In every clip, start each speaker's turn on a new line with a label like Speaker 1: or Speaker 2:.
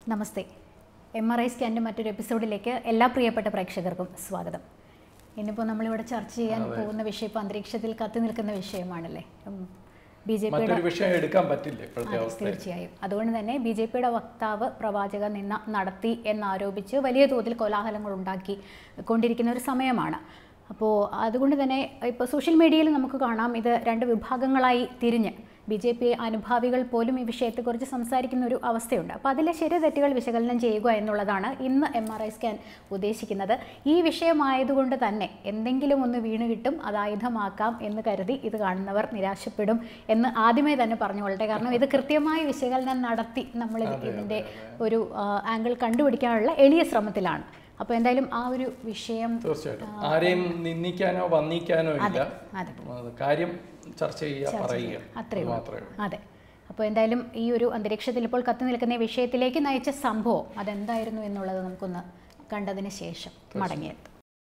Speaker 1: Namaste M R I സ്കാൻ്റെ മറ്റൊരു എപ്പിസോഡിലേക്ക് എല്ലാ പ്രിയപ്പെട്ട പ്രേക്ഷകർക്കും സ്വാഗതം ഇന്നിപ്പോൾ നമ്മളിവിടെ ചർച്ച ചെയ്യാൻ പോകുന്ന വിഷയം ഇപ്പോൾ അന്തരീക്ഷത്തിൽ കത്തി നിൽക്കുന്ന വിഷയമാണല്ലേ ബി ജെ പിയുടെ
Speaker 2: മറ്റൊരു വിഷയം എടുക്കാൻ പറ്റില്ല ഇപ്പോഴത്തെ
Speaker 1: അതെ
Speaker 2: അവസ്ഥ
Speaker 1: തീർച്ചയായും അതുകൊണ്ട് തന്നെ ബി ജെ പിയുടെ വക്താവ് പ്രവാചക നിന്ന നടത്തി എന്നാരോപിച്ച് വലിയ തോതിൽ കോലാഹലങ്ങൾ ഉണ്ടാക്കി കൊണ്ടിരിക്കുന്ന ഒരു സമയമാണ് അപ്പോൾ അതുകൊണ്ട് തന്നെ ഇപ്പോൾ സോഷ്യൽ മീഡിയയിൽ നമുക്ക് കാണാം ഇത് രണ്ട് വിഭാഗങ്ങളായി തിരിഞ്ഞ് ബി ജെ പി അനുഭാവികൾ പോലും ഈ വിഷയത്തെക്കുറിച്ച് സംസാരിക്കുന്ന ഒരു അവസ്ഥയുണ്ട് അപ്പോൾ അതിലെ ശരി തെറ്റുകൾ വിശകലനം ചെയ്യുക എന്നുള്ളതാണ് ഇന്ന് എം ആർ ഐ സ്കാൻ ഉദ്ദേശിക്കുന്നത് ഈ വിഷയമായതുകൊണ്ട് തന്നെ എന്തെങ്കിലും ഒന്ന് വീണ് കിട്ടും അത് ആയുധമാക്കാം എന്ന് കരുതി ഇത് കാണുന്നവർ നിരാശപ്പെടും എന്ന് ആദ്യമേ തന്നെ പറഞ്ഞുകൊള്ളട്ടെ കാരണം ഇത് കൃത്യമായ വിശകലനം നടത്തി നമ്മൾ ഇതിൻ്റെ ഒരു ആംഗിൾ കണ്ടുപിടിക്കാനുള്ള എളിയ ശ്രമത്തിലാണ് അപ്പോൾ എന്തായാലും ആ ഒരു വിഷയം
Speaker 2: തീർച്ചയായിട്ടും ആരെയും നിന്ദിക്കാനോ വന്നിക്കാനോ ഇല്ല
Speaker 1: അതെ
Speaker 2: അത് കാര്യം ചർച്ച ചെയ്യുക പറയുക
Speaker 1: അത്രേ
Speaker 2: അത്
Speaker 1: ഉള്ളൂ.
Speaker 2: മാത്രമേ ഉള്ളൂ
Speaker 1: അതെ അപ്പോൾ എന്തായാലും ഈ ഒരു അന്തരീക്ഷത്തിൽ ഇപ്പോൾ കത്തി നിൽക്കുന്ന ഈ വിഷയത്തിലേക്ക് നയിച്ച സംഭവം അതെന്തായിരുന്നു എന്നുള്ളത് നമുക്കൊന്ന് കണ്ടതിന് ശേഷം മടങ്ങിയത്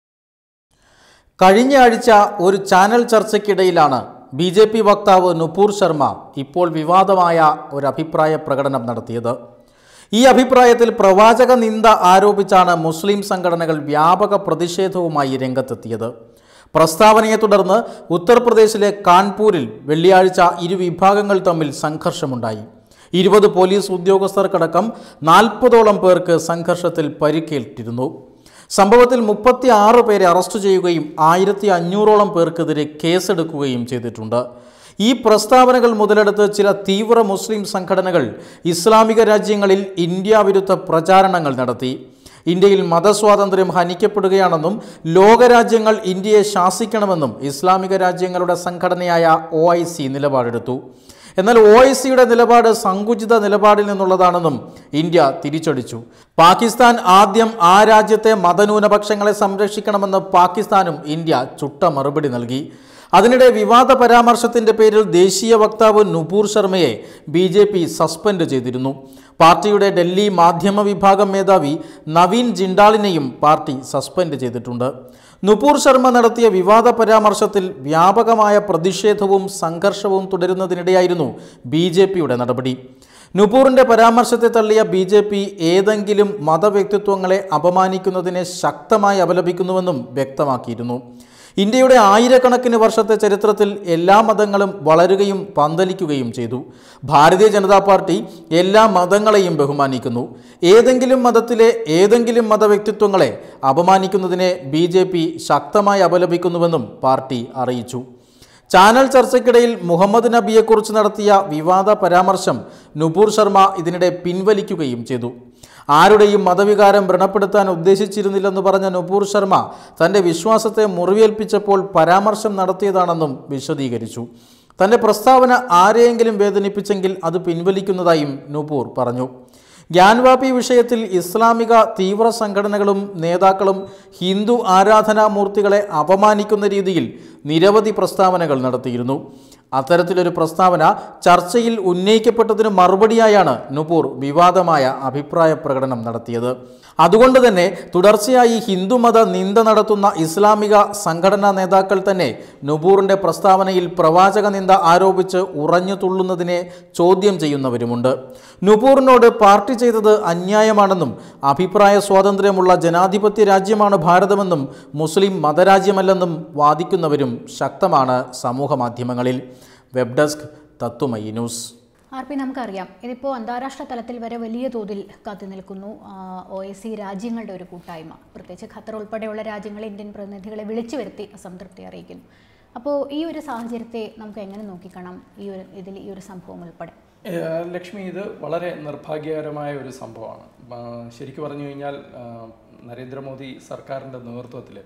Speaker 3: കഴിഞ്ഞ ആഴ്ച ഒരു ചാനൽ ചർച്ചയ്ക്കിടയിലാണ് ബി ജെ പി വക്താവ് നുപൂർ ശർമ്മ ഇപ്പോൾ വിവാദമായ ഒരു അഭിപ്രായ പ്രകടനം നടത്തിയത് ഈ അഭിപ്രായത്തിൽ പ്രവാചക നിന്ദ ആരോപിച്ചാണ് മുസ്ലിം സംഘടനകൾ വ്യാപക പ്രതിഷേധവുമായി രംഗത്തെത്തിയത് പ്രസ്താവനയെ തുടർന്ന് ഉത്തർപ്രദേശിലെ കാൺപൂരിൽ വെള്ളിയാഴ്ച ഇരു വിഭാഗങ്ങൾ തമ്മിൽ സംഘർഷമുണ്ടായി ഇരുപത് പോലീസ് ഉദ്യോഗസ്ഥർക്കടക്കം നാൽപ്പതോളം പേർക്ക് സംഘർഷത്തിൽ പരിക്കേറ്റിരുന്നു സംഭവത്തിൽ മുപ്പത്തി ആറ് പേരെ അറസ്റ്റ് ചെയ്യുകയും ആയിരത്തി അഞ്ഞൂറോളം പേർക്കെതിരെ കേസെടുക്കുകയും ചെയ്തിട്ടുണ്ട് ഈ പ്രസ്താവനകൾ മുതലെടുത്ത് ചില തീവ്ര മുസ്ലിം സംഘടനകൾ ഇസ്ലാമിക രാജ്യങ്ങളിൽ ഇന്ത്യ വിരുദ്ധ പ്രചാരണങ്ങൾ നടത്തി ഇന്ത്യയിൽ മതസ്വാതന്ത്ര്യം ഹനിക്കപ്പെടുകയാണെന്നും ലോകരാജ്യങ്ങൾ ഇന്ത്യയെ ശാസിക്കണമെന്നും ഇസ്ലാമിക രാജ്യങ്ങളുടെ സംഘടനയായ ഒ നിലപാടെടുത്തു എന്നാൽ ഒ ഐ സിയുടെ നിലപാട് സങ്കുചിത നിലപാടിൽ നിന്നുള്ളതാണെന്നും ഇന്ത്യ തിരിച്ചടിച്ചു പാകിസ്ഥാൻ ആദ്യം ആ രാജ്യത്തെ മതന്യൂനപക്ഷങ്ങളെ സംരക്ഷിക്കണമെന്ന് പാകിസ്ഥാനും ഇന്ത്യ ചുട്ട മറുപടി നൽകി അതിനിടെ വിവാദ പരാമർശത്തിന്റെ പേരിൽ ദേശീയ വക്താവ് നുപൂർ ശർമ്മയെ ബി ജെ പി സസ്പെൻഡ് ചെയ്തിരുന്നു പാർട്ടിയുടെ ഡൽഹി മാധ്യമ വിഭാഗം മേധാവി നവീൻ ജിണ്ടാളിനെയും പാർട്ടി സസ്പെൻഡ് ചെയ്തിട്ടുണ്ട് നുപൂർ ശർമ്മ നടത്തിയ വിവാദ പരാമർശത്തിൽ വ്യാപകമായ പ്രതിഷേധവും സംഘർഷവും തുടരുന്നതിനിടെയായിരുന്നു ബി ജെ പിയുടെ നടപടി നുപൂറിന്റെ പരാമർശത്തെ തള്ളിയ ബി ജെ പി ഏതെങ്കിലും മതവ്യക്തിത്വങ്ങളെ അപമാനിക്കുന്നതിനെ ശക്തമായി അപലപിക്കുന്നുവെന്നും വ്യക്തമാക്കിയിരുന്നു ഇന്ത്യയുടെ ആയിരക്കണക്കിന് വർഷത്തെ ചരിത്രത്തിൽ എല്ലാ മതങ്ങളും വളരുകയും പന്തലിക്കുകയും ചെയ്തു ഭാരതീയ ജനതാ പാർട്ടി എല്ലാ മതങ്ങളെയും ബഹുമാനിക്കുന്നു ഏതെങ്കിലും മതത്തിലെ ഏതെങ്കിലും മതവ്യക്തിത്വങ്ങളെ അപമാനിക്കുന്നതിനെ ബി ജെ പി ശക്തമായി അപലപിക്കുന്നുവെന്നും പാർട്ടി അറിയിച്ചു ചാനൽ ചർച്ചയ്ക്കിടയിൽ മുഹമ്മദ് നബിയെക്കുറിച്ച് നടത്തിയ വിവാദ പരാമർശം നുപൂർ ശർമ്മ ഇതിനിടെ പിൻവലിക്കുകയും ചെയ്തു ആരുടെയും മതവികാരം വ്രണപ്പെടുത്താൻ ഉദ്ദേശിച്ചിരുന്നില്ലെന്ന് പറഞ്ഞ നുപൂർ ശർമ്മ തൻ്റെ വിശ്വാസത്തെ മുറിവേൽപ്പിച്ചപ്പോൾ പരാമർശം നടത്തിയതാണെന്നും വിശദീകരിച്ചു തൻ്റെ പ്രസ്താവന ആരെയെങ്കിലും വേദനിപ്പിച്ചെങ്കിൽ അത് പിൻവലിക്കുന്നതായും നുപൂർ പറഞ്ഞു ഗ്യാൻവാപി വിഷയത്തിൽ ഇസ്ലാമിക തീവ്ര സംഘടനകളും നേതാക്കളും ഹിന്ദു ആരാധനാമൂർത്തികളെ അപമാനിക്കുന്ന രീതിയിൽ നിരവധി പ്രസ്താവനകൾ നടത്തിയിരുന്നു അത്തരത്തിലൊരു പ്രസ്താവന ചർച്ചയിൽ ഉന്നയിക്കപ്പെട്ടതിന് മറുപടിയായാണ് നുപൂർ വിവാദമായ അഭിപ്രായ പ്രകടനം നടത്തിയത് അതുകൊണ്ട് തന്നെ തുടർച്ചയായി ഹിന്ദുമത നിന്ദ നടത്തുന്ന ഇസ്ലാമിക സംഘടനാ നേതാക്കൾ തന്നെ നുപൂറിൻ്റെ പ്രസ്താവനയിൽ പ്രവാചക നിന്ദ ആരോപിച്ച് ഉറഞ്ഞു തുള്ളുന്നതിനെ ചോദ്യം ചെയ്യുന്നവരുമുണ്ട് നുപൂറിനോട് പാർട്ടി ചെയ്തത് അന്യായമാണെന്നും അഭിപ്രായ സ്വാതന്ത്ര്യമുള്ള ജനാധിപത്യ രാജ്യമാണ് ഭാരതമെന്നും മുസ്ലിം മതരാജ്യമല്ലെന്നും വാദിക്കുന്നവരും ശക്തമാണ് സമൂഹ മാധ്യമങ്ങളിൽ വെബ് ഡെസ്ക് തത്തുമയി ന്യൂസ്
Speaker 1: ആർ പി നമുക്കറിയാം ഇതിപ്പോൾ അന്താരാഷ്ട്ര തലത്തിൽ വരെ വലിയ തോതിൽ കാത്തു നിൽക്കുന്നു ഒ എസ് സി രാജ്യങ്ങളുടെ ഒരു കൂട്ടായ്മ പ്രത്യേകിച്ച് ഖത്തർ ഉൾപ്പെടെയുള്ള രാജ്യങ്ങൾ ഇന്ത്യൻ പ്രതിനിധികളെ വിളിച്ചു വരുത്തി അസംതൃപ്തി അറിയിക്കുന്നു അപ്പോൾ ഈ ഒരു സാഹചര്യത്തെ നമുക്ക് എങ്ങനെ നോക്കിക്കാണാം ഈ ഒരു ഇതിൽ ഈ ഒരു സംഭവം ഉൾപ്പെടെ
Speaker 2: ഏഹ് ലക്ഷ്മി ഇത് വളരെ നിർഭാഗ്യകരമായ ഒരു സംഭവമാണ് ആ, ശരിക്കു പറഞ്ഞു കഴിഞ്ഞാൽ ആ, നരേന്ദ്രമോദി സർക്കാരിൻ്റെ നേതൃത്വത്തിൽ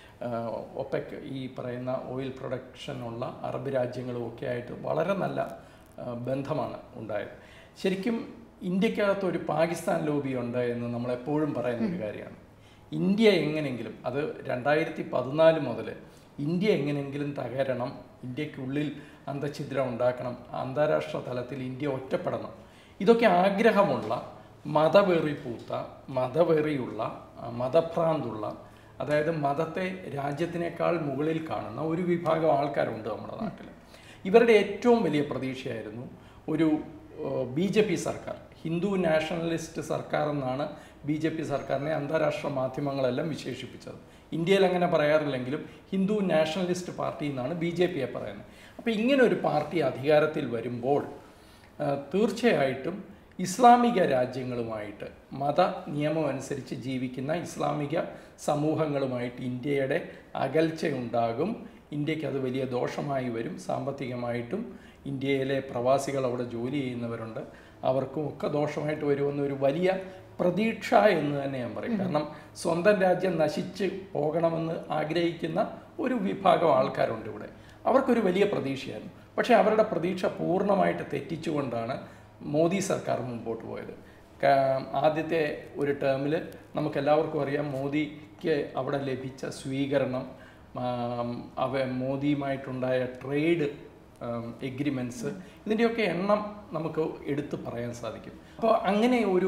Speaker 2: ഒപെക് ഈ പറയുന്ന ഓയിൽ പ്രൊഡക്ഷനുള്ള അറബ് രാജ്യങ്ങളും ഒക്കെ ആയിട്ട് വളരെ നല്ല ആ, ബന്ധമാണ് ഉണ്ടായത് ശരിക്കും ഇന്ത്യക്കകത്ത് ഒരു പാകിസ്ഥാൻ ലോബി ഉണ്ട് എന്ന് നമ്മൾ എപ്പോഴും പറയുന്ന ഒരു കാര്യമാണ് ഇന്ത്യ എങ്ങനെങ്കിലും അത് രണ്ടായിരത്തി പതിനാല് മുതൽ ഇന്ത്യ എങ്ങനെയെങ്കിലും തകരണം ഇന്ത്യക്കുള്ളിൽ അന്തഛിദ്രം ഉണ്ടാക്കണം അന്താരാഷ്ട്ര തലത്തിൽ ഇന്ത്യ ഒറ്റപ്പെടണം ഇതൊക്കെ ആഗ്രഹമുള്ള മതവെറി പൂത്ത മതവെറിയുള്ള ആ, മതഭ്രാന്തുള്ള അതായത് മതത്തെ രാജ്യത്തിനേക്കാൾ മുകളിൽ കാണുന്ന ഒരു വിഭാഗം ആൾക്കാരുണ്ട് നമ്മുടെ നാട്ടിൽ ഇവരുടെ ഏറ്റവും വലിയ പ്രതീക്ഷയായിരുന്നു ഒരു ബി ജെ പി സർക്കാർ ഹിന്ദു നാഷണലിസ്റ്റ് സർക്കാർ എന്നാണ് ബി ജെ പി സർക്കാരിനെ അന്താരാഷ്ട്ര മാധ്യമങ്ങളെല്ലാം വിശേഷിപ്പിച്ചത് ഇന്ത്യയിൽ അങ്ങനെ പറയാറില്ലെങ്കിലും ഹിന്ദു നാഷണലിസ്റ്റ് പാർട്ടി എന്നാണ് ബി ജെ പിയെ പറയുന്നത് അപ്പോൾ ഇങ്ങനെ ഒരു പാർട്ടി അധികാരത്തിൽ വരുമ്പോൾ ആ, തീർച്ചയായിട്ടും ഇസ്ലാമിക രാജ്യങ്ങളുമായിട്ട് മത നിയമം അനുസരിച്ച് ജീവിക്കുന്ന ഇസ്ലാമിക സമൂഹങ്ങളുമായിട്ട് ഇന്ത്യയുടെ അകൽച്ചയുണ്ടാകും ഇന്ത്യക്ക് അത് വലിയ ദോഷമായി വരും സാമ്പത്തികമായിട്ടും ഇന്ത്യയിലെ പ്രവാസികൾ അവിടെ ജോലി ചെയ്യുന്നവരുണ്ട് അവർക്കും ഒക്കെ ദോഷമായിട്ട് വരുമെന്ന ഒരു വലിയ പ്രതീക്ഷ എന്ന് തന്നെ ഞാൻ പറയും കാരണം സ്വന്തം രാജ്യം നശിച്ച് പോകണമെന്ന് ആഗ്രഹിക്കുന്ന ഒരു വിഭാഗം ആൾക്കാരുണ്ട് ഇവിടെ അവർക്കൊരു വലിയ പ്രതീക്ഷയായിരുന്നു പക്ഷേ അവരുടെ പ്രതീക്ഷ പൂർണ്ണമായിട്ട് തെറ്റിച്ചുകൊണ്ടാണ് മോദി സർക്കാർ മുമ്പോട്ട് പോയത് കാ- ആദ്യത്തെ ഒരു ടേമിൽ നമുക്ക് എല്ലാവർക്കും അറിയാം മോദിക്ക് അവിടെ ലഭിച്ച സ്വീകരണം ആം, അവ മോദിയുമായിട്ടുണ്ടായ ട്രേഡ് എഗ്രിമെൻറ്റ്സ് ഇതിൻ്റെയൊക്കെ എണ്ണം നമുക്ക് എടുത്തു പറയാൻ സാധിക്കും അപ്പോൾ അങ്ങനെ ഒരു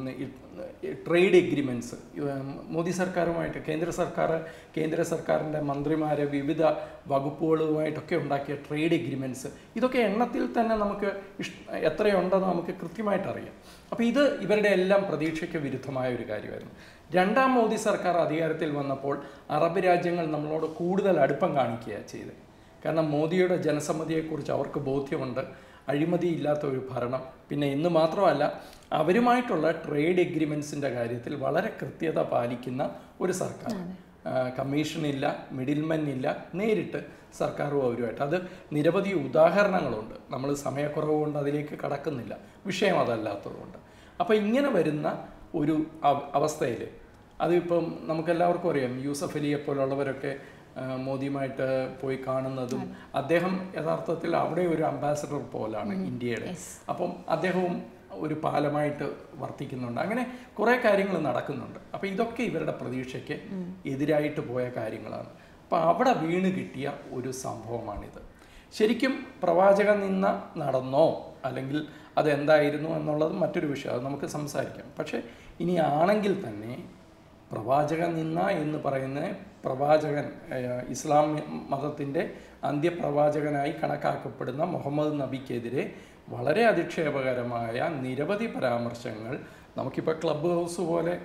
Speaker 2: ട്രേഡ് എഗ്രിമെൻറ്റ്സ് മോദി സർക്കാരുമായിട്ട് കേന്ദ്ര സർക്കാർ കേന്ദ്ര സർക്കാരിൻ്റെ മന്ത്രിമാരെ വിവിധ വകുപ്പുകളുമായിട്ടൊക്കെ ഉണ്ടാക്കിയ ട്രേഡ് എഗ്രിമെൻറ്റ്സ് ഇതൊക്കെ എണ്ണത്തിൽ തന്നെ നമുക്ക് ഇഷ് എത്രയുണ്ടെന്ന് നമുക്ക് കൃത്യമായിട്ട് അറിയാം അപ്പോൾ ഇത് ഇവരുടെ എല്ലാം പ്രതീക്ഷയ്ക്ക് വിരുദ്ധമായ ഒരു കാര്യമായിരുന്നു രണ്ടാം മോദി സർക്കാർ അധികാരത്തിൽ വന്നപ്പോൾ അറബ് രാജ്യങ്ങൾ നമ്മളോട് കൂടുതൽ അടുപ്പം കാണിക്കുകയാണ് ചെയ്തത് കാരണം മോദിയുടെ ജനസമ്മതിയെക്കുറിച്ച് അവർക്ക് ബോധ്യമുണ്ട് അഴിമതിയില്ലാത്ത ഒരു ഭരണം പിന്നെ ഇന്ന് മാത്രമല്ല അവരുമായിട്ടുള്ള ട്രേഡ് എഗ്രിമെൻസിൻ്റെ കാര്യത്തിൽ വളരെ കൃത്യത പാലിക്കുന്ന ഒരു സർക്കാർ ആ, കമ്മീഷനില്ല മിഡിൽമെൻ ഇല്ല നേരിട്ട് സർക്കാരും അവരുമായിട്ട് അത് നിരവധി ഉദാഹരണങ്ങളുണ്ട് നമ്മൾ സമയക്കുറവ് കൊണ്ട് അതിലേക്ക് കടക്കുന്നില്ല വിഷയം അതല്ലാത്തതുകൊണ്ട് അപ്പോൾ ഇങ്ങനെ വരുന്ന ഒരു അവസ്ഥയിൽ അതിപ്പം നമുക്കെല്ലാവർക്കും അറിയാം യൂസഫ് അലിയെ പോലുള്ളവരൊക്കെ ആ, മോദിയുമായിട്ട് പോയി കാണുന്നതും അദ്ദേഹം യഥാർത്ഥത്തിൽ അവിടെ ഒരു അംബാസഡർ പോലാണ് ഇന്ത്യയുടെ അപ്പം അദ്ദേഹവും ഒരു പാലമായിട്ട് വർത്തിക്കുന്നുണ്ട് അങ്ങനെ കുറേ കാര്യങ്ങൾ നടക്കുന്നുണ്ട് അപ്പോൾ ഇതൊക്കെ ഇവരുടെ പ്രതീക്ഷയ്ക്ക് എതിരായിട്ട് പോയ കാര്യങ്ങളാണ് അപ്പോൾ അവിടെ വീണ് കിട്ടിയ ഒരു സംഭവമാണിത് ശരിക്കും പ്രവാചക നിന്ന നടന്നോ അല്ലെങ്കിൽ അതെന്തായിരുന്നു എന്നുള്ളത് മറ്റൊരു വിഷയം അത് നമുക്ക് സംസാരിക്കാം പക്ഷേ ഇനി ആണെങ്കിൽ തന്നെ പ്രവാചക നിന്ന എന്ന് പറയുന്ന പ്രവാചകൻ ഏഹ്, ഇസ്ലാം മതത്തിൻ്റെ അന്ത്യപ്രവാചകനായി കണക്കാക്കപ്പെടുന്ന മുഹമ്മദ് നബിക്കെതിരെ വളരെ അധിക്ഷേപകരമായ നിരവധി പരാമർശങ്ങൾ നമുക്കിപ്പോൾ ക്ലബ് ഹൗസ് പോലെ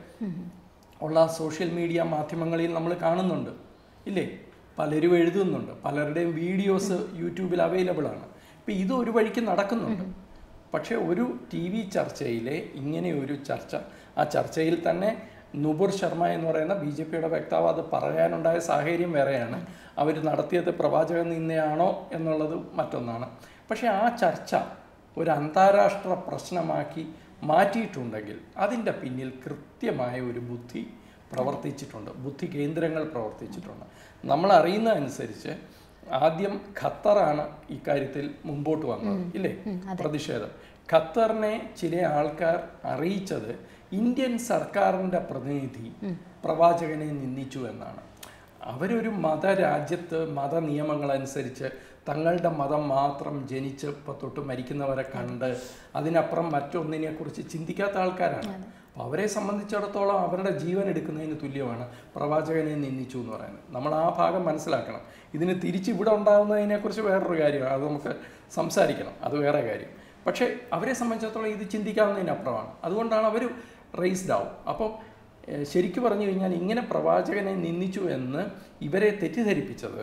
Speaker 2: ഉള്ള സോഷ്യൽ മീഡിയ മാധ്യമങ്ങളിൽ നമ്മൾ കാണുന്നുണ്ട് ഇല്ലേ പലരും എഴുതുന്നുണ്ട് പലരുടെയും വീഡിയോസ് യൂട്യൂബിൽ അവൈലബിൾ ആണ് ഇപ്പം ഇത് ഒരു വഴിക്ക് നടക്കുന്നുണ്ട് പക്ഷേ ഒരു ടി വി ചർച്ചയിലെ ഇങ്ങനെ ഒരു ചർച്ച ആ ചർച്ചയിൽ തന്നെ നുപുർ ശർമ്മ എന്ന് പറയുന്ന ബി ജെ പിയുടെ വക്താവ് അത് പറയാനുണ്ടായ സാഹചര്യം വേറെയാണ് അവർ നടത്തിയത് പ്രവാചകൻ നിന്നയാണോ എന്നുള്ളത് മറ്റൊന്നാണ് പക്ഷേ ആ ചർച്ച ഒരു അന്താരാഷ്ട്ര പ്രശ്നമാക്കി മാറ്റിയിട്ടുണ്ടെങ്കിൽ അതിൻ്റെ പിന്നിൽ കൃത്യമായ ഒരു ബുദ്ധി പ്രവർത്തിച്ചിട്ടുണ്ട് ബുദ്ധി കേന്ദ്രങ്ങൾ പ്രവർത്തിച്ചിട്ടുണ്ട് നമ്മൾ അറിയുന്നതനുസരിച്ച് ആദ്യം ഖത്തറാണ് ഇക്കാര്യത്തിൽ മുമ്പോട്ട് വന്നത് ഇല്ലേ പ്രതിഷേധം ഖത്തറിനെ ചില ആൾക്കാർ അറിയിച്ചത് ഇന്ത്യൻ സർക്കാരിൻ്റെ പ്രതിനിധി പ്രവാചകനെ നിന്ദിച്ചു എന്നാണ് അവരൊരു മതരാജ്യത്ത് മത നിയമങ്ങളനുസരിച്ച് തങ്ങളുടെ മതം മാത്രം ജനിച്ച് ഇപ്പം തൊട്ട് മരിക്കുന്നവരെ കണ്ട് അതിനപ്പുറം മറ്റൊന്നിനെക്കുറിച്ച് ചിന്തിക്കാത്ത ആൾക്കാരാണ് അപ്പോൾ അവരെ സംബന്ധിച്ചിടത്തോളം അവരുടെ ജീവൻ എടുക്കുന്നതിന് തുല്യമാണ് പ്രവാചകനെ നിന്ദിച്ചു എന്ന് പറയുന്നത് നമ്മൾ ആ ഭാഗം മനസ്സിലാക്കണം ഇതിന് തിരിച്ച് ഇവിടെ ഉണ്ടാകുന്നതിനെക്കുറിച്ച് വേറൊരു കാര്യമാണ് അത് നമുക്ക് സംസാരിക്കണം അത് വേറെ കാര്യം പക്ഷേ അവരെ സംബന്ധിച്ചിടത്തോളം ഇത് ചിന്തിക്കാവുന്നതിനപ്പുറമാണ് അതുകൊണ്ടാണ് അവർ റേസ്ഡ് ആവും അപ്പോൾ ഏഹ്, ശരിക്കു പറഞ്ഞു കഴിഞ്ഞാൽ ഇങ്ങനെ പ്രവാചകനെ നിന്ദിച്ചു എന്ന് ഇവരെ തെറ്റിദ്ധരിപ്പിച്ചത്